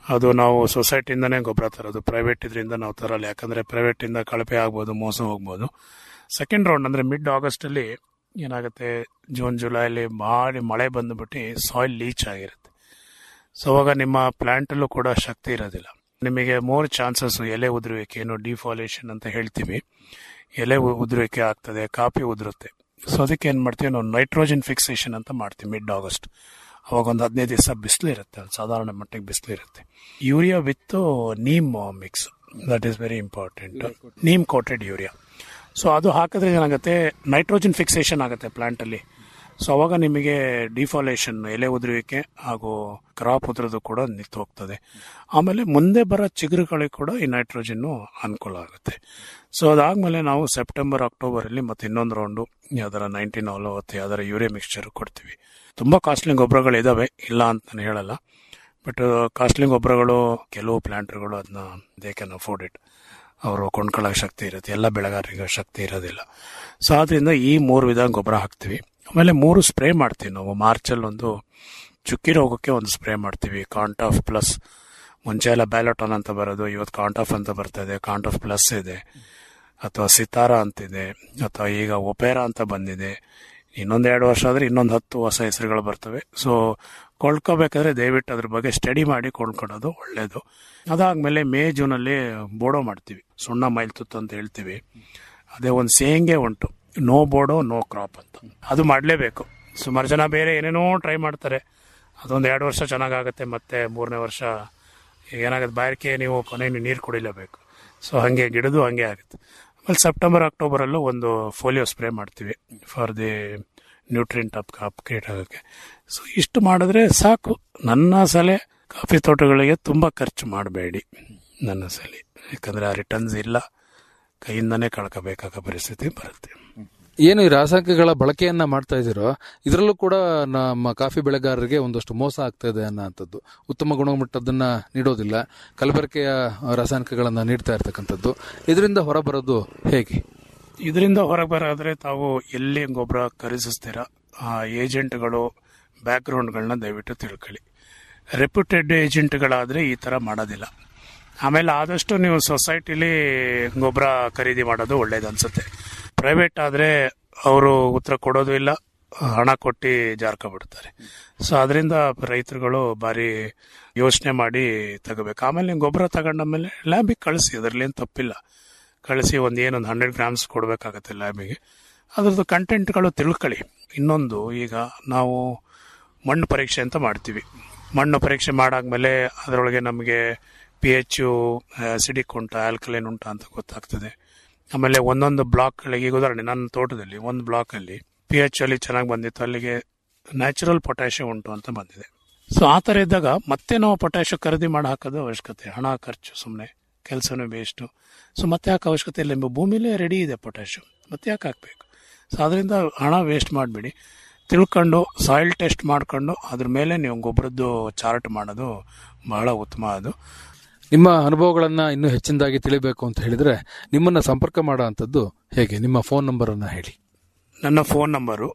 ಅದು ನಾವು ಸೊಸೈಟಿಯಿಂದನೇ ಗೊಬ್ಬರ ತರೋದು ಪ್ರೈವೇಟ್ ಇದರಿಂದ ನಾವು ತರಲ್ಲ ಯಾಕಂದ್ರೆ ಪ್ರೈವೇಟ್ ಇಂದ ಕಳಪೆ ಆಗ್ಬೋದು ಮೋಸ ಹೋಗ್ಬೋದು ಸೆಕೆಂಡ್ ರೌಂಡ್ ಅಂದ್ರೆ ಮಿಡ್ ಆಗಸ್ಟ್ ಅಲ್ಲಿ ಏನಾಗುತ್ತೆ ಜೂನ್ ಜುಲೈಲಿ ಭಾರಿ ಮಳೆ ಬಂದ್ಬಿಟ್ಟು ಸಾಯಿಲ್ ಲೀಚ್ ಆಗಿರುತ್ತೆ ಸೊ ಅವಾಗ ನಿಮ್ಮ ಪ್ಲಾಂಟ್ ಅಲ್ಲೂ ಕೂಡ ಶಕ್ತಿ ಇರೋದಿಲ್ಲ ನಿಮಗೆ ಮೋರ್ ಚಾನ್ಸಸ್ ಎಲೆ ಉದುರುವಿಕೆ ಏನು ಡಿಫಾಲೇಷನ್ ಅಂತ ಹೇಳ್ತೀವಿ ಎಲೆ ಉ- ಉದುರುವಿಕೆ ಆಗ್ತದೆ ಕಾಫಿ ಉದುರುತ್ತೆ ಸೊ ಅದಕ್ಕೆ ಏನ್ ಮಾಡ್ತೀವಿ ನಾವು ನೈಟ್ರೋಜನ್ ಫಿಕ್ಸೇಷನ್ ಅಂತ ಮಾಡ್ತೀವಿ ಮಿಡ್ ಆಗಸ್ಟ್ ಅವಾಗ ಒಂದು ಹದಿನೈದು ದಿವಸ ಬಿಸಿಲು ಇರುತ್ತೆ ಒಂದು ಸಾಧಾರಣ ಮಟ್ಟಿಗೆ ಬಿಸಿಲು ಇರುತ್ತೆ urea with neem mix that is very important neem coated urea so ಅದು ಹಾಕಿದ್ರೆ ಏನಾಗುತ್ತೆ ನೈಟ್ರೋಜನ್ ಫಿಕ್ಸೇಷನ್ ಆಗುತ್ತೆ ಪ್ಲಾಂಟ್ ಅಲ್ಲಿ ಸೊ ಅವಾಗ ನಿಮಗೆ ಡಿಫಾಲೇಷನ್ ಎಲೆ ಉದುರುವಿಕೆ ಹಾಗೂ ಕ್ರಾಪ್ ಉದುರೋದು ಕೂಡ ನಿಂತು ಹೋಗ್ತದೆ ಆಮೇಲೆ ಮುಂದೆ ಬರೋ ಚಿಗುರುಗಳಿಗೆ ಕೂಡ ಈ ನೈಟ್ರೋಜನ್ ಅನುಕೂಲ ಆಗುತ್ತೆ ಸೊ ಅದಾದ್ಮೇಲೆ ನಾವು ಸೆಪ್ಟೆಂಬರ್ ಅಕ್ಟೋಬರ್ ಅಲ್ಲಿ ಮತ್ತೆ ಇನ್ನೊಂದು ರೌಂಡು ಯಾವ್ದಾರ ನೈನ್ಟೀನ್ ನಲವತ್ತು ಯಾವ್ದಾರ ಯೂರಿಯಾ ಮಿಕ್ಸ್ಚರ್ ಕೊಡ್ತೀವಿ ತುಂಬಾ ಕಾಸ್ಟ್ಲಿ ಗೊಬ್ಬರಗಳು ಇದಾವೆ ಇಲ್ಲ ಅಂತ ನಾನು ಹೇಳಲ್ಲ ಬಟ್ ಕಾಸ್ಟ್ಲಿ ಗೊಬ್ಬರಗಳು ಕೆಲವು ಪ್ಲಾಂಟರ್ಗಳು ಅದನ್ನ ದೇ ಕ್ಯಾನ್ ಅಫೋರ್ಡ್ ಇಟ್ ಅವರು ಕೊಂಡ್ಕೊಳ್ಳೋ ಶಕ್ತಿ ಇರುತ್ತೆ ಎಲ್ಲ ಬೆಳೆಗಾರರಿಗೆ ಶಕ್ತಿ ಇರೋದಿಲ್ಲ ಸೊ ಆದ್ರಿಂದ ಈ ಮೂರು ವಿಧ ಗೊಬ್ಬರ ಹಾಕ್ತಿವಿ ಆಮೇಲೆ ಮೂರು ಸ್ಪ್ರೇ ಮಾಡ್ತೀವಿ ನಾವು ಮಾರ್ಚಲ್ಲಿ ಒಂದು ಚುಕ್ಕಿ ರೋಗಕ್ಕೆ ಒಂದು ಸ್ಪ್ರೇ ಮಾಡ್ತೀವಿ ಕಾಂಟಾಫ್ ಪ್ಲಸ್ ಮುಂಚೆ ಎಲ್ಲ ಬ್ಯಾಲೋಟಾನ್ ಅಂತ ಬರೋದು ಇವತ್ತು ಕಾಂಟಾಫ್ ಅಂತ ಬರ್ತಾ ಇದೆ ಕಾಂಟಾಫ್ ಪ್ಲಸ್ ಇದೆ ಅಥವಾ ಸಿತಾರ ಅಂತಿದೆ ಅಥವಾ ಈಗ ಒಪೇರಾ ಅಂತ ಬಂದಿದೆ ಇನ್ನೊಂದು ಎರಡು ವರ್ಷ ಆದ್ರೆ ಇನ್ನೊಂದು ಹತ್ತು ಹೊಸ ಹೆಸರುಗಳು ಬರ್ತವೆ ಸೊ ಕೊಳ್ಳಕೋಬೇಕಾದ್ರೆ ದಯವಿಟ್ಟು ಅದ್ರ ಬಗ್ಗೆ ಸ್ಟಡಿ ಮಾಡಿ ಕೊಂಡ್ಕೊಳ್ಳೋದು ಒಳ್ಳೇದು ಅದಾದ್ಮೇಲೆ ಮೇ ಜೂನಲ್ಲಿ ಬೋಡೋ ಮಾಡ್ತೀವಿ ಸುಣ್ಣ ಮೈಲ್ತುತ್ತು ಅಂತ ಹೇಳ್ತೀವಿ ಅದೇ ಒಂದು ಸೇಂಗೆ ಉಂಟು ನೋ ಬೋಡೋ ನೋ ಕ್ರಾಪ್ ಅಂತ ಅದು ಮಾಡಲೇಬೇಕು ಸುಮಾರು ಜನ ಬೇರೆ ಏನೇನೋ ಟ್ರೈ ಮಾಡ್ತಾರೆ ಅದೊಂದು ಎರಡು ವರ್ಷ ಚೆನ್ನಾಗಾಗುತ್ತೆ ಮತ್ತೆ ಮೂರನೇ ವರ್ಷ ಏನಾಗುತ್ತೆ ಬಾರಿಕೆ ನೀವು ಕೊನೆಗೆ ನೀರು ಕುಡಿಲೇಬೇಕು ಸೊ ಹಾಗೆ ಗಿಡದು ಹಂಗೆ ಆಗುತ್ತೆ ಆಮೇಲೆ ಸೆಪ್ಟೆಂಬರ್ ಅಕ್ಟೋಬರಲ್ಲೂ ಒಂದು ಫೋಲಿಯೋ ಸ್ಪ್ರೇ ಮಾಡ್ತೀವಿ for the nutrient up upgrade ಆಗೋಕ್ಕೆ ಸೊ ಇಷ್ಟು ಮಾಡಿದ್ರೆ ಸಾಕು ನನ್ನ ಸಲಹೆ ಕಾಫಿ ತೋಟಗಳಿಗೆ ತುಂಬ ಖರ್ಚು ಮಾಡಬೇಡಿ ನನ್ನ ಸಲಹೆ ಯಾಕಂದರೆ ಆ ರಿಟರ್ನ್ಸ್ ಇಲ್ಲ ಕೈಯಿಂದನೇ ಕಳ್ಕೋಬೇಕಾಗೋ ಪರಿಸ್ಥಿತಿ ಬರುತ್ತೆ ಏನು ಈ ರಾಸಾಯನಿಕಗಳ ಬಳಕೆಯನ್ನ ಮಾಡ್ತಾ ಇದ್ದೀರೋ ಇದರಲ್ಲೂ ಕೂಡ ನಮ್ಮ ಕಾಫಿ ಬೆಳೆಗಾರರಿಗೆ ಒಂದಷ್ಟು ಮೋಸ ಆಗ್ತಾ ಇದೆ ಅನ್ನೋಂಥದ್ದು ಉತ್ತಮ ಗುಣಮಟ್ಟದನ್ನ ನೀಡೋದಿಲ್ಲ ಕಲಬೆರಕೆಯ ರಾಸಾಯನಿಕಗಳನ್ನ ನೀಡ್ತಾ ಇರ್ತಕ್ಕಂಥದ್ದು ಇದರಿಂದ ಹೊರಬರೋದು ಹೇಗೆ ಇದರಿಂದ ಹೊರಗೆ ಬರೋದ್ರೆ ತಾವು ಎಲ್ಲಿ ಗೊಬ್ಬರ ಖರೀದಿಸ್ತೀರಾ ಆ ಏಜೆಂಟ್ಗಳು ಬ್ಯಾಕ್ಗ್ರೌಂಡ್ಗಳನ್ನ ದಯವಿಟ್ಟು ತಿಳ್ಕೊಳ್ಳಿ ರೆಪ್ಯೂಟೆಡ್ ಏಜೆಂಟ್ಗಳಾದ್ರೆ ಈ ತರ ಮಾಡೋದಿಲ್ಲ ಆಮೇಲೆ ಆದಷ್ಟು ನೀವು ಸೊಸೈಟಿಲಿ ಗೊಬ್ಬರ ಖರೀದಿ ಮಾಡೋದು ಒಳ್ಳೇದು ಅನ್ಸುತ್ತೆ ಪ್ರೈವೇಟ್ ಆದ್ರೆ ಅವರು ಉತ್ತರ ಕೊಡೋದು ಇಲ್ಲ ಹಣ ಕೊಟ್ಟು ಜಾರ್ಕೊಬಿಡ್ತಾರೆ ಸೊ ಅದರಿಂದ ರೈತರುಗಳು ಭಾರಿ ಯೋಚನೆ ಮಾಡಿ ತಗೋಬೇಕು ಆಮೇಲೆ ನೀವು ಗೊಬ್ಬರ ತಗೊಂಡಾದ್ಮೇಲೆ ಲ್ಯಾಬಿಗೆ ಕಳಿಸಿ ಅದರಲ್ಲಿ ಏನು ತಪ್ಪಿಲ್ಲ ಕಳಿಸಿ ಒಂದು ಏನೊಂದು ಹಂಡ್ರೆಡ್ ಗ್ರಾಮ್ಸ್ ಕೊಡಬೇಕಾಗತ್ತೆ ಲ್ಯಾಬಿಗೆ ಅದ್ರದ್ದು ಕಂಟೆಂಟ್ಗಳು ತಿಳ್ಕೊಳ್ಳಿ ಇನ್ನೊಂದು ಈಗ ನಾವು ಮಣ್ಣು ಪರೀಕ್ಷೆ ಅಂತ ಮಾಡ್ತೀವಿ ಮಣ್ಣು ಪರೀಕ್ಷೆ ಮಾಡಾದ್ಮೇಲೆ ಅದರೊಳಗೆ ನಮಗೆ ಪಿ ಎಚ್ ಅಸಿಡಿಕ್ ಉಂಟಾ ಆಲ್ಕಲೈನ್ ಉಂಟಾ ಅಂತ ಗೊತ್ತಾಗ್ತದೆ ಆಮೇಲೆ ಒಂದೊಂದು ಬ್ಲಾಕ್ಗಳಿಗೆ ಈಗ ಉದಾಹರಣೆ ನನ್ನ ತೋಟದಲ್ಲಿ ಒಂದು ಬ್ಲಾಕಲ್ಲಿ ಪಿ ಎಚ್ ಅಲ್ಲಿ ಚೆನ್ನಾಗಿ ಬಂದಿತ್ತು ಅಲ್ಲಿಗೆ ನ್ಯಾಚುರಲ್ ಪೊಟ್ಯಾಷಿಯಂ ಉಂಟು ಅಂತ ಬಂದಿದೆ ಸೊ ಆ ಥರ ಇದ್ದಾಗ ಮತ್ತೆ ನಾವು ಪೊಟ್ಯಾಷಿಯಂ ಖರೀದಿ ಮಾಡಿ ಹಾಕೋದು ಅವಶ್ಯಕತೆ ಹಣ ಖರ್ಚು ಸುಮ್ಮನೆ ಕೆಲಸನೂ ವೇಸ್ಟು ಸೊ ಮತ್ತೆ ಯಾಕೆ ಅವಶ್ಯಕತೆ ಇಲ್ಲ ಎಂಬ ಭೂಮಿಲೇ ರೆಡಿ ಇದೆ ಪೊಟ್ಯಾಷಿಯಂ ಮತ್ತೆ ಯಾಕೆ ಹಾಕಬೇಕು ಸೊ ಅದರಿಂದ ಹಣ ವೇಸ್ಟ್ ಮಾಡಬೇಡಿ ತಿಳ್ಕೊಂಡು ಸಾಯಿಲ್ ಟೆಸ್ಟ್ ಮಾಡ್ಕೊಂಡು ಅದ್ರ ಮೇಲೆ ನೀವು ಗೊಬ್ಬರದ್ದು ಚಾರ್ಟ್ ಮಾಡೋದು ಬಹಳ ಉತ್ತಮ ಅದು ನಿಮ್ಮ ಅನುಭವಗಳನ್ನ ಇನ್ನೂ ಹೆಚ್ಚಿನದಾಗಿ ತಿಳಿಬೇಕು ಅಂತ ಹೇಳಿದ್ರೆ ನಿಮ್ಮನ್ನ ಸಂಪರ್ಕ ಮಾಡೋ ಅಂಥದ್ದು ಹೇಗೆ ನಿಮ್ಮ ಫೋನ್ ನಂಬರ್ ಅನ್ನ ಹೇಳಿ ನನ್ನ phone number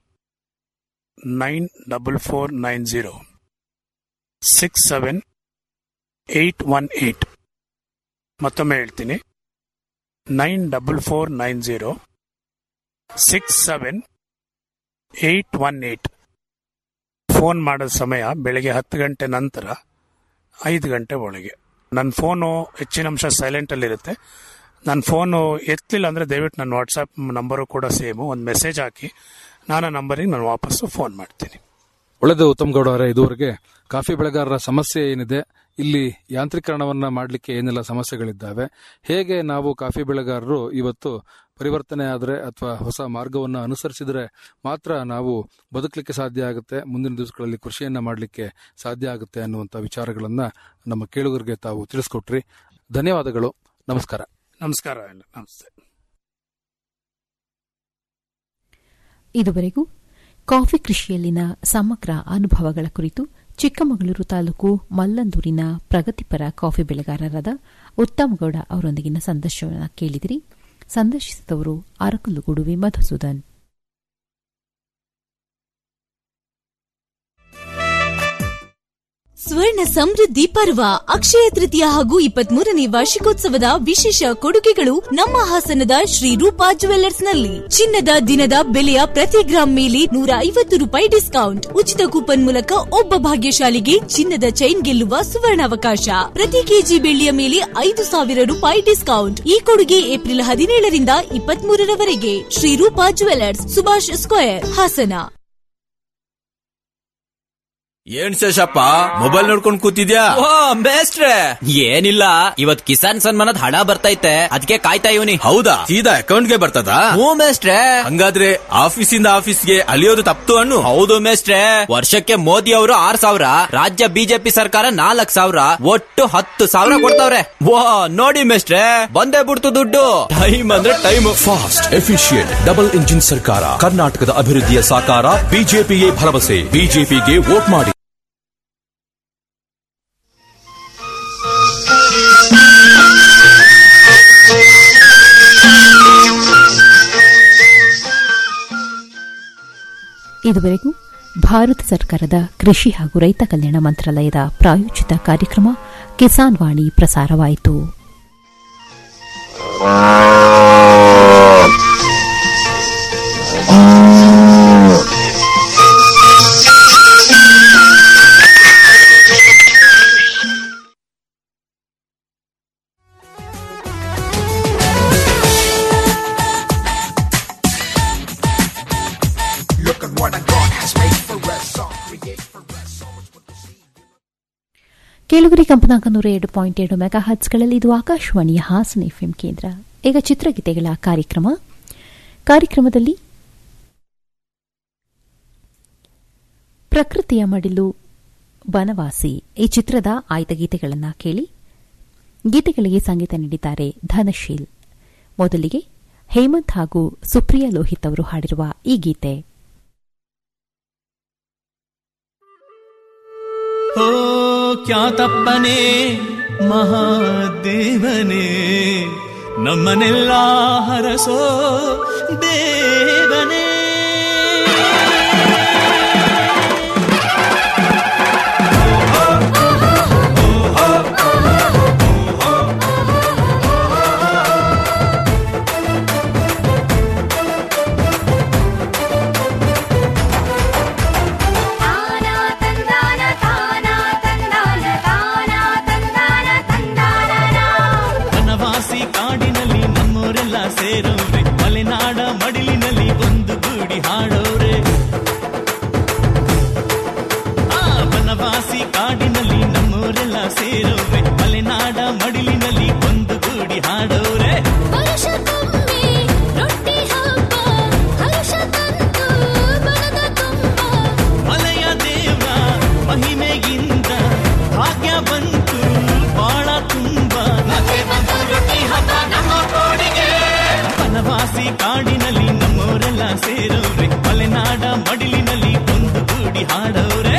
nine double four nine zero six seven eight one eight ಮತ್ತೊಮ್ಮೆ ಹೇಳ್ತೀನಿ nine double four nine zero six seven eight one eight phone ಮಾಡೋ ಸಮಯ ಬೆಳಗ್ಗೆ ಹತ್ತು ಗಂಟೆ ನಂತರ ಐದು ಗಂಟೆ ಒಳಗೆ ನನ್ನ ಫೋನು ಹೆಚ್ಚಿನ ಅಂಶ ಸೈಲೆಂಟಲ್ಲಿರುತ್ತೆ ನನ್ನ ಫೋನು ಎತ್ತಲಿಲ್ಲ ಅಂದರೆ ದಯವಿಟ್ಟು ನನ್ನ ವಾಟ್ಸಪ್ ನಂಬರು ಕೂಡ ಸೇಮು ಒಂದು ಮೆಸೇಜ್ ಹಾಕಿ ನಾನು ಆ ನಂಬರಿಗೆ ನಾನು ವಾಪಸ್ಸು ಫೋನ್ ಮಾಡ್ತೀನಿ ಒಳ್ಳೆದು ಉತ್ತಮ್ ಗೌಡ ಅವರೇ ಇದುವರೆಗೆ ಕಾಫಿ ಬೆಳೆಗಾರರ ಸಮಸ್ಯೆ ಏನಿದೆ ಇಲ್ಲಿ ಯಾಂತ್ರೀಕರಣವನ್ನ ಮಾಡಲಿಕ್ಕೆ ಏನೆಲ್ಲ ಸಮಸ್ಯೆಗಳಿದ್ದಾವೆ ಹೇಗೆ ನಾವು ಕಾಫಿ ಬೆಳೆಗಾರರು ಇವತ್ತು ಪರಿವರ್ತನೆ ಆದರೆ ಅಥವಾ ಹೊಸ ಮಾರ್ಗವನ್ನು ಅನುಸರಿಸಿದ್ರೆ ಮಾತ್ರ ನಾವು ಬದುಕಲಿಕ್ಕೆ ಸಾಧ್ಯ ಆಗುತ್ತೆ ಮುಂದಿನ ದಿವಸಗಳಲ್ಲಿ ಕೃಷಿಯನ್ನ ಮಾಡಲಿಕ್ಕೆ ಸಾಧ್ಯ ಆಗುತ್ತೆ ಅನ್ನುವಂಥ ವಿಚಾರಗಳನ್ನ ನಮ್ಮ ಕೇಳುಗರಿಗೆ ತಾವು ತಿಳಿಸ್ಕೊಟ್ರಿ ಧನ್ಯವಾದಗಳು ನಮಸ್ಕಾರ ನಮಸ್ಕಾರ ನಮಸ್ತೆ ಇದುವರೆಗೂ ಕಾಫಿ ಕೃಷಿಯಲ್ಲಿನ ಸಮಗ್ರ ಅನುಭವಗಳ ಕುರಿತು ಚಿಕ್ಕಮಗಳೂರು ತಾಲೂಕು ಮಲ್ಲಂದೂರಿನ ಪ್ರಗತಿಪರ ಕಾಫಿ ಬೆಳೆಗಾರರಾದ ಉತ್ತಮಗೌಡ ಅವರೊಂದಿಗಿನ ಸಂದರ್ಶನ ಕೇಳಿದಿರಿ ಸಂದರ್ಶಿಸಿದವರು ಅರಕಲುಗೂಡುವೆ ಮಧುಸೂದನ್ ಸ್ವರ್ಣ ಸಮೃದ್ಧಿ ಪರ್ವ ಅಕ್ಷಯ ತೃತೀಯ ಹಾಗೂ ಇಪ್ಪತ್ಮೂರನೇ ವಾರ್ಷಿಕೋತ್ಸವದ ವಿಶೇಷ ಕೊಡುಗೆಗಳು ನಮ್ಮ ಹಾಸನದ ಶ್ರೀ ರೂಪಾ ಜುವೆಲ್ಲರ್ಸ್ ನಲ್ಲಿ ಚಿನ್ನದ ದಿನದ ಬೆಲೆಯ ಪ್ರತಿ ಗ್ರಾಂ ಮೇಲೆ ನೂರ ಐವತ್ತು ರೂಪಾಯಿ ಡಿಸ್ಕೌಂಟ್ ಉಚಿತ ಕೂಪನ್ ಮೂಲಕ ಒಬ್ಬ ಭಾಗ್ಯಶಾಲಿಗೆ ಚಿನ್ನದ ಚೈನ್ ಗೆಲ್ಲುವ ಸುವರ್ಣಾವಕಾಶ ಪ್ರತಿ ಕೆಜಿ ಬೆಳ್ಳಿಯ ಮೇಲೆ ಐದು ಸಾವಿರ ರೂಪಾಯಿ ಡಿಸ್ಕೌಂಟ್ ಈ ಕೊಡುಗೆ ಏಪ್ರಿಲ್ ಹದಿನೇಳರಿಂದ ಇಪ್ಪತ್ಮೂರರವರೆಗೆ Shri Rupa jewellers Subhash square Hassan N Sheshappa mobile ನೋಡ್ಕೊಂಡ್ ಕೂತಿದ್ಯಾ ಓ ಬೇಸ್ಟ್ರೆ ಏನಿಲ್ಲ ಇವತ್ ಕಿಸಾನ್ ಸನ್ಮಾನದ ಹಣ ಬರ್ತೈತೆ ಅದಕ್ಕೆ ಕಾಯ್ತಾ ಇವನಿ ಹೌದಾ ಸೀದಾ ಅಕೌಂಟ್ಗೆ ಬರ್ತದಾ ಹ್ಞೂ ಮೇಸ್ಟ್ರೆ ಹಂಗಾದ್ರೆ ಆಫೀಸಿಂದ ಆಫೀಸ್ಗೆ ಅಲಿಯೋದು ತಪ್ತು ಅನ್ನು ಹೌದು ಮೇಸ್ಟ್ರೆ ವರ್ಷಕ್ಕೆ ಮೋದಿ ಅವರು ಆರ್ ಸಾವಿರ ರಾಜ್ಯ ಬಿಜೆಪಿ ಸರ್ಕಾರ ನಾಲ್ಕ್ ಸಾವಿರ ಒಟ್ಟು ಹತ್ತು ಸಾವಿರ ಕೊಡ್ತಾವ್ರೆ ವಾ ನೋಡಿ ಮೇಸ್ಟ್ರೆ ಬಂದೇ ಬಿಡ್ತು ದುಡ್ಡು ಟೈಮ್ ಅಂದ್ರೆ time fast efficient double engine ಸರ್ಕಾರ ಕರ್ನಾಟಕದ ಅಭಿವೃದ್ಧಿಯ ಸಾಕಾರ ಬಿಜೆಪಿಗೆ ಭರವಸೆ ಬಿಜೆಪಿಗೆ ವೋಟ್ ಮಾಡಿ ಇದುವರೆಗೂ ಭಾರತ ಸರ್ಕಾರದ ಕೃಷಿ ಹಾಗೂ ರೈತ ಕಲ್ಯಾಣ ಮಂತ್ರಾಲಯದ ಪ್ರಾಯೋಜಿತ ಕಾರ್ಯಕ್ರಮ ಕಿಸಾನ್ ವಾಣಿ ಪ್ರಸಾರವಾಯಿತು ಕೇಳುಗರಿ ಕಂಪನಾಂಕ ನೂರ ಎರಡು ಪಾಯಿಂಟ್ ಎರಡು ಮೆಗಾ ಹರ್ಟ್ಸ್ಗಳಲ್ಲಿ ಇದು ಆಕಾಶವಾಣಿಯ ಹಾಸನ ಎಫ್ಎಂ ಕೇಂದ್ರ ಈಗ ಚಿತ್ರಗೀತೆಗಳ ಕಾರ್ಯಕ್ರಮ ಕಾರ್ಯಕ್ರಮದಲ್ಲಿ ಪ್ರಕೃತಿಯ ಮಡಿಲು ಬನವಾಸಿ ಈ ಚಿತ್ರದ ಆಯ್ದ ಗೀತೆಗಳನ್ನು ಕೇಳಿ ಗೀತೆಗಳಿಗೆ ಸಂಗೀತ ನೀಡಿದ್ದಾರೆ ಧನಶೀಲ್ ಮೊದಲಿಗೆ ಹೇಮಂತ್ ಹಾಗೂ ಸುಪ್ರಿಯಾ ಲೋಹಿತ್ ಅವರು ಹಾಡಿರುವ ಈ ಗೀತೆ ಓ ಖ್ಯಾತಪ್ಪನೇ ಮಹಾದೇವನೇ ನಮ್ಮನೆಲ್ಲ ಹರಸೋ ದೇವನೇ ವನವಾಸಿ ಕಾಡಿನಲ್ಲಿ ನಮ್ಮೋರೆಲ್ಲ ಸೇರೋರೆ ಮಲೆನಾಡ ಮಡಿಲಿನಲ್ಲಿ ಒಂದು ಗೂಡಿ ಹಾಡೋರೆ ಆ ವನವಾಸಿ ಕಾಡಿನಲ್ಲಿ ನಮ್ಮೋರೆಲ್ಲ ಸೇರೋರೆ ಮಲೆನಾಡ ಮಡಿಲಿನಲ್ಲಿ ಒಂದು ಗೂಡಿ ಹಾಡೋರೆ ಮಲೆಯ ದೇವ ಮಹಿಮೆಗಿಂತ ಭಾಗ್ಯ ಬಂತು ಬಾಳ ತುಂಬ ವನವಾಸಿ ಕಾಡಿನಲ್ಲಿ ನಮ್ಮೋರೆಲ್ಲ ಸೇರೋರೆ ಮಲೆನಾಡ ಮಡಿಲಿನಲ್ಲಿ ಒಂದು ಗೂಡಿ ಹಾಡೋರೆ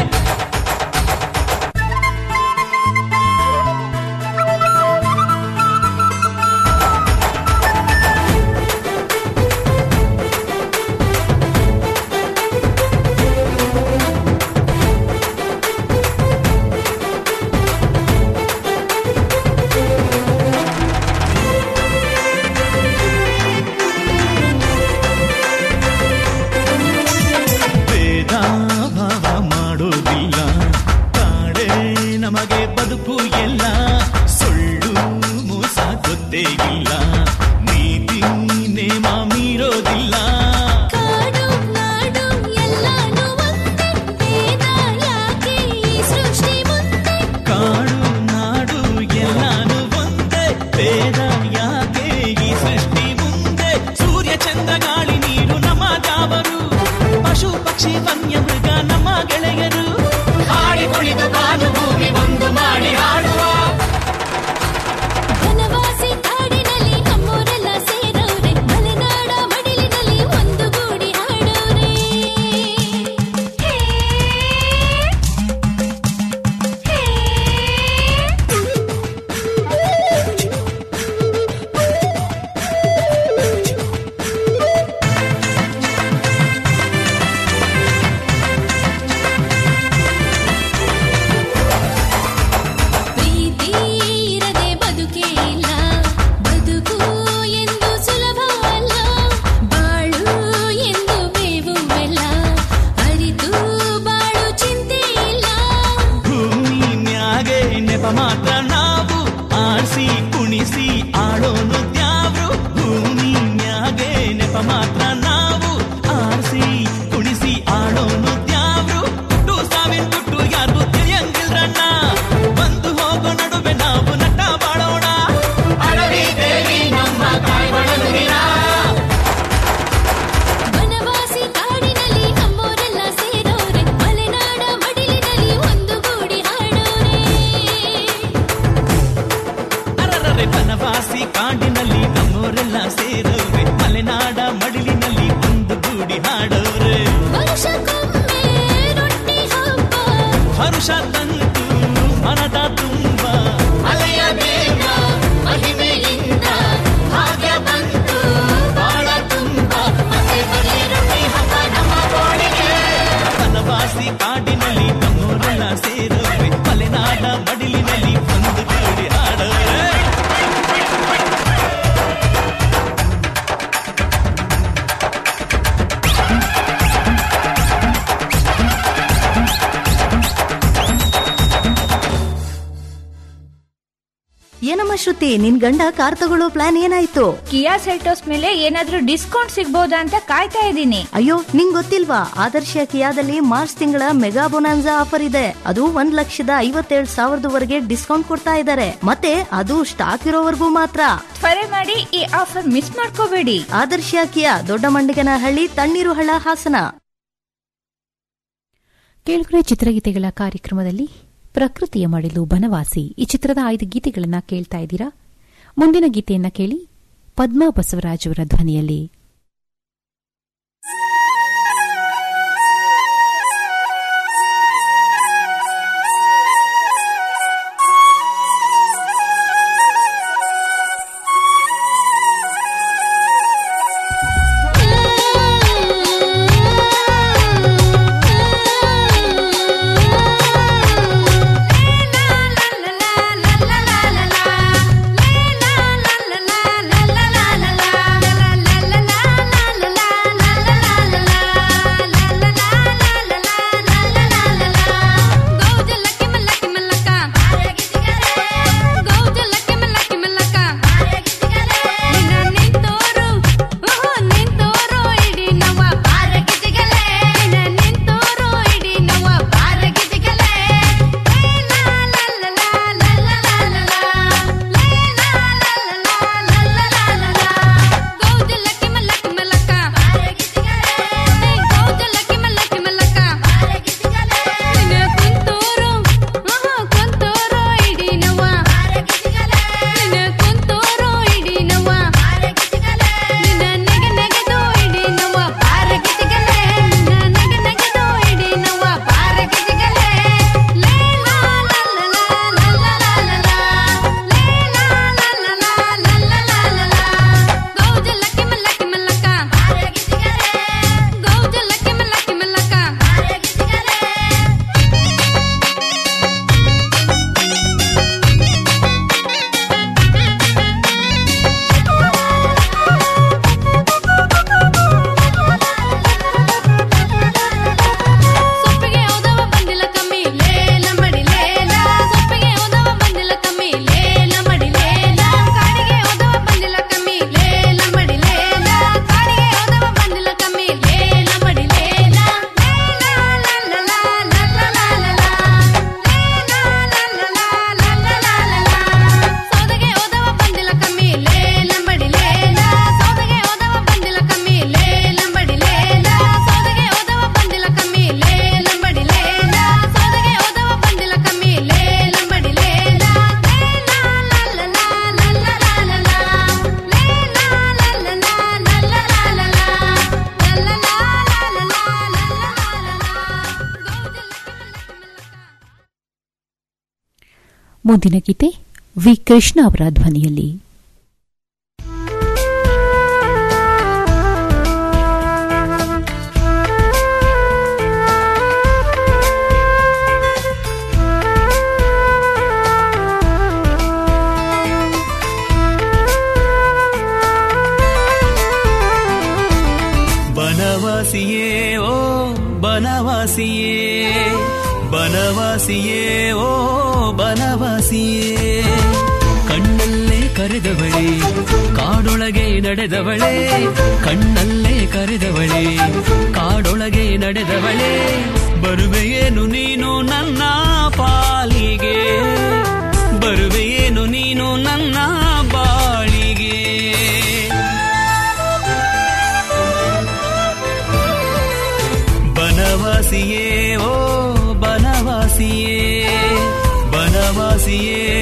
ಭೇದ ಭಾವ ಮಾಡೋದಿಲ್ಲ ಕಾಡೇ ನಮಗೆ ಬದುಕು ಎಲ್ಲ ಸುಳ್ಳು ಮೋಸ ಗೊತ್ತೇ ಇಲ್ಲ ನೀತಿ ನೇಮ ಮೀರೋದಿಲ್ಲ ಕಾಡು ನಾಡು ಎಲ್ಲಾನು ಒಂದೇ ಭೇದ ಯಾಕೆ ಈ ಸೃಷ್ಟಿ ಮುಂದೆ ಸೂರ್ಯ ಚಂದ್ರ ಗಾಳಿ ನೀರು ನಮ್ಮ ಜಾವರು ಪಶು ಪಕ್ಷಿ ವನ್ಯ ಮೃಗ ನಮ್ಮ ಗೆಳೆಯರು ಹಾಡಿ ಕುಣಿದು ಬಾನು ಭೂಮಿ ಒಂದು ಮಾಡಿ ಹಾಡುವ ವನವಾಸಿ ಕಾಡಿನಲ್ಲಿ ನಮ್ಮೂರೆಲ್ಲ ಸೇರವ್ರೆ ಮಲೆನಾಡ ಮಡಿಲಿನಲ್ಲಿ ಒಂದು ಗೂಡಿ ಹಾಡೋರೆ ಠಠಠಠ ಹರುಷ ತಂತು ಮನದ ತುಂಬ ಅಲೆಯ ಬೇಗ ಮಹಿಮೆಯಿಂದ ಭಾಗ್ಯ ಬಂತು ಬಾಳ ತುಂಬ ಮತ್ತೆ ಬಲಿರುಳಿ ಹಬ್ಬ ನಮ್ಮ ಗೋಡೆಗೆ ವನವಾಸಿ ಕಾಡಿನಲ್ಲಿ ನಮ್ಮೂರೆಲ್ಲ ಸೇರವೆ ಮಲೆನಾಡ ಮಡಿಲಿನಲ್ಲಿ ಒಂದು ಗೂಡಿ ಹಾಡವೆ ಏನಮ್ಮ ಶ್ರುತಿ ನಿನ್ ಗಂಡ ಕಾರ್ ತಗೊಳ್ಳೋ ಪ್ಲಾನ್ ಏನಾಯ್ತು ಕಿಯಾ ಸೆಲ್ಟೋಸ್ ಮೇಲೆ ಏನಾದ್ರೂ ಡಿಸ್ಕೌಂಟ್ ಸಿಗ್ಬೋದಾ ಅಂತ ಕಾಯ್ತಾ ಇದ್ದೀನಿ ಅಯ್ಯೋ ನಿಂಗ್ ಗೊತ್ತಿಲ್ವಾ ಆದರ್ಶ ಕಿಯಾದಲ್ಲಿ ಮಾರ್ಚ್ ತಿಂಗಳ ಮೆಗಾ ಬೊನಾನ್ಸಾ ಆಫರ್ ಇದೆ ಅದು ಒಂದ್ ಲಕ್ಷದ ಐವತ್ತೇಳು ಸಾವಿರದವರೆಗೆ ಡಿಸ್ಕೌಂಟ್ ಕೊಡ್ತಾ ಇದ್ದಾರೆ ಮತ್ತೆ ಅದು ಸ್ಟಾಕ್ ಇರೋವರೆಗೂ ಮಾತ್ರ ತ್ವರೆ ಮಾಡಿ ಈ ಆಫರ್ ಮಿಸ್ ಮಾಡ್ಕೋಬೇಡಿ ಆದರ್ಶ ಕಿಯಾ ದೊಡ್ಡ ಮಂಡಿಗನಹಳ್ಳಿ ತಣ್ಣೀರು ಹಳ್ಳ ಹಾಸನ ಕೇಳುಗರೆ ಚಿತ್ರಗೀತೆಗಳ ಕಾರ್ಯಕ್ರಮದಲ್ಲಿ ಪ್ರಕೃತಿಯ ಮಡಿಲು ಬನವಾಸಿ ಈ ಚಿತ್ರದ ಐದು ಗೀತೆಗಳನ್ನ ಕೇಳ್ತಾ ಇದ್ದೀರಾ ಮುಂದಿನ ಗೀತೆಯನ್ನ ಕೇಳಿ ಪದ್ಮಾ ಬಸವರಾಜ್ ಅವರ ಧ್ವನಿಯಲ್ಲಿ ಮುಂದಿನ ಗೀತೆ ವಿ ಕೃಷ್ಣ ಅವರ ಧ್ವನಿಯಲ್ಲಿ ಬನವಾಸಿಯೇ ಓ ಬನವಾಸಿಯೇ ಬನವಾಸಿಯೇ ಓ ಬನವಾಸಿಯೇ ಕಣ್ಣಲ್ಲೇ ಕರೆದವಳೆ ಕಾಡೊಳಗೆ ನಡೆದವಳೆ ಕಣ್ಣಲ್ಲೇ ಕರೆದವಳೆ ಕಾಡೊಳಗೆ ನಡೆದವಳೆ ಬರುವೆಯೇನು ನೀನು ನನ್ನ ಪಾಲಿಗೆ ಬರುವೆಯೇನು ನೀನು ನನ್ನ ಬಾಳಿಗೆ ಬನವಾಸಿಯೇ ಓ ಬನವಾಸಿಯೇ ಬನವಾಸಿಯೇ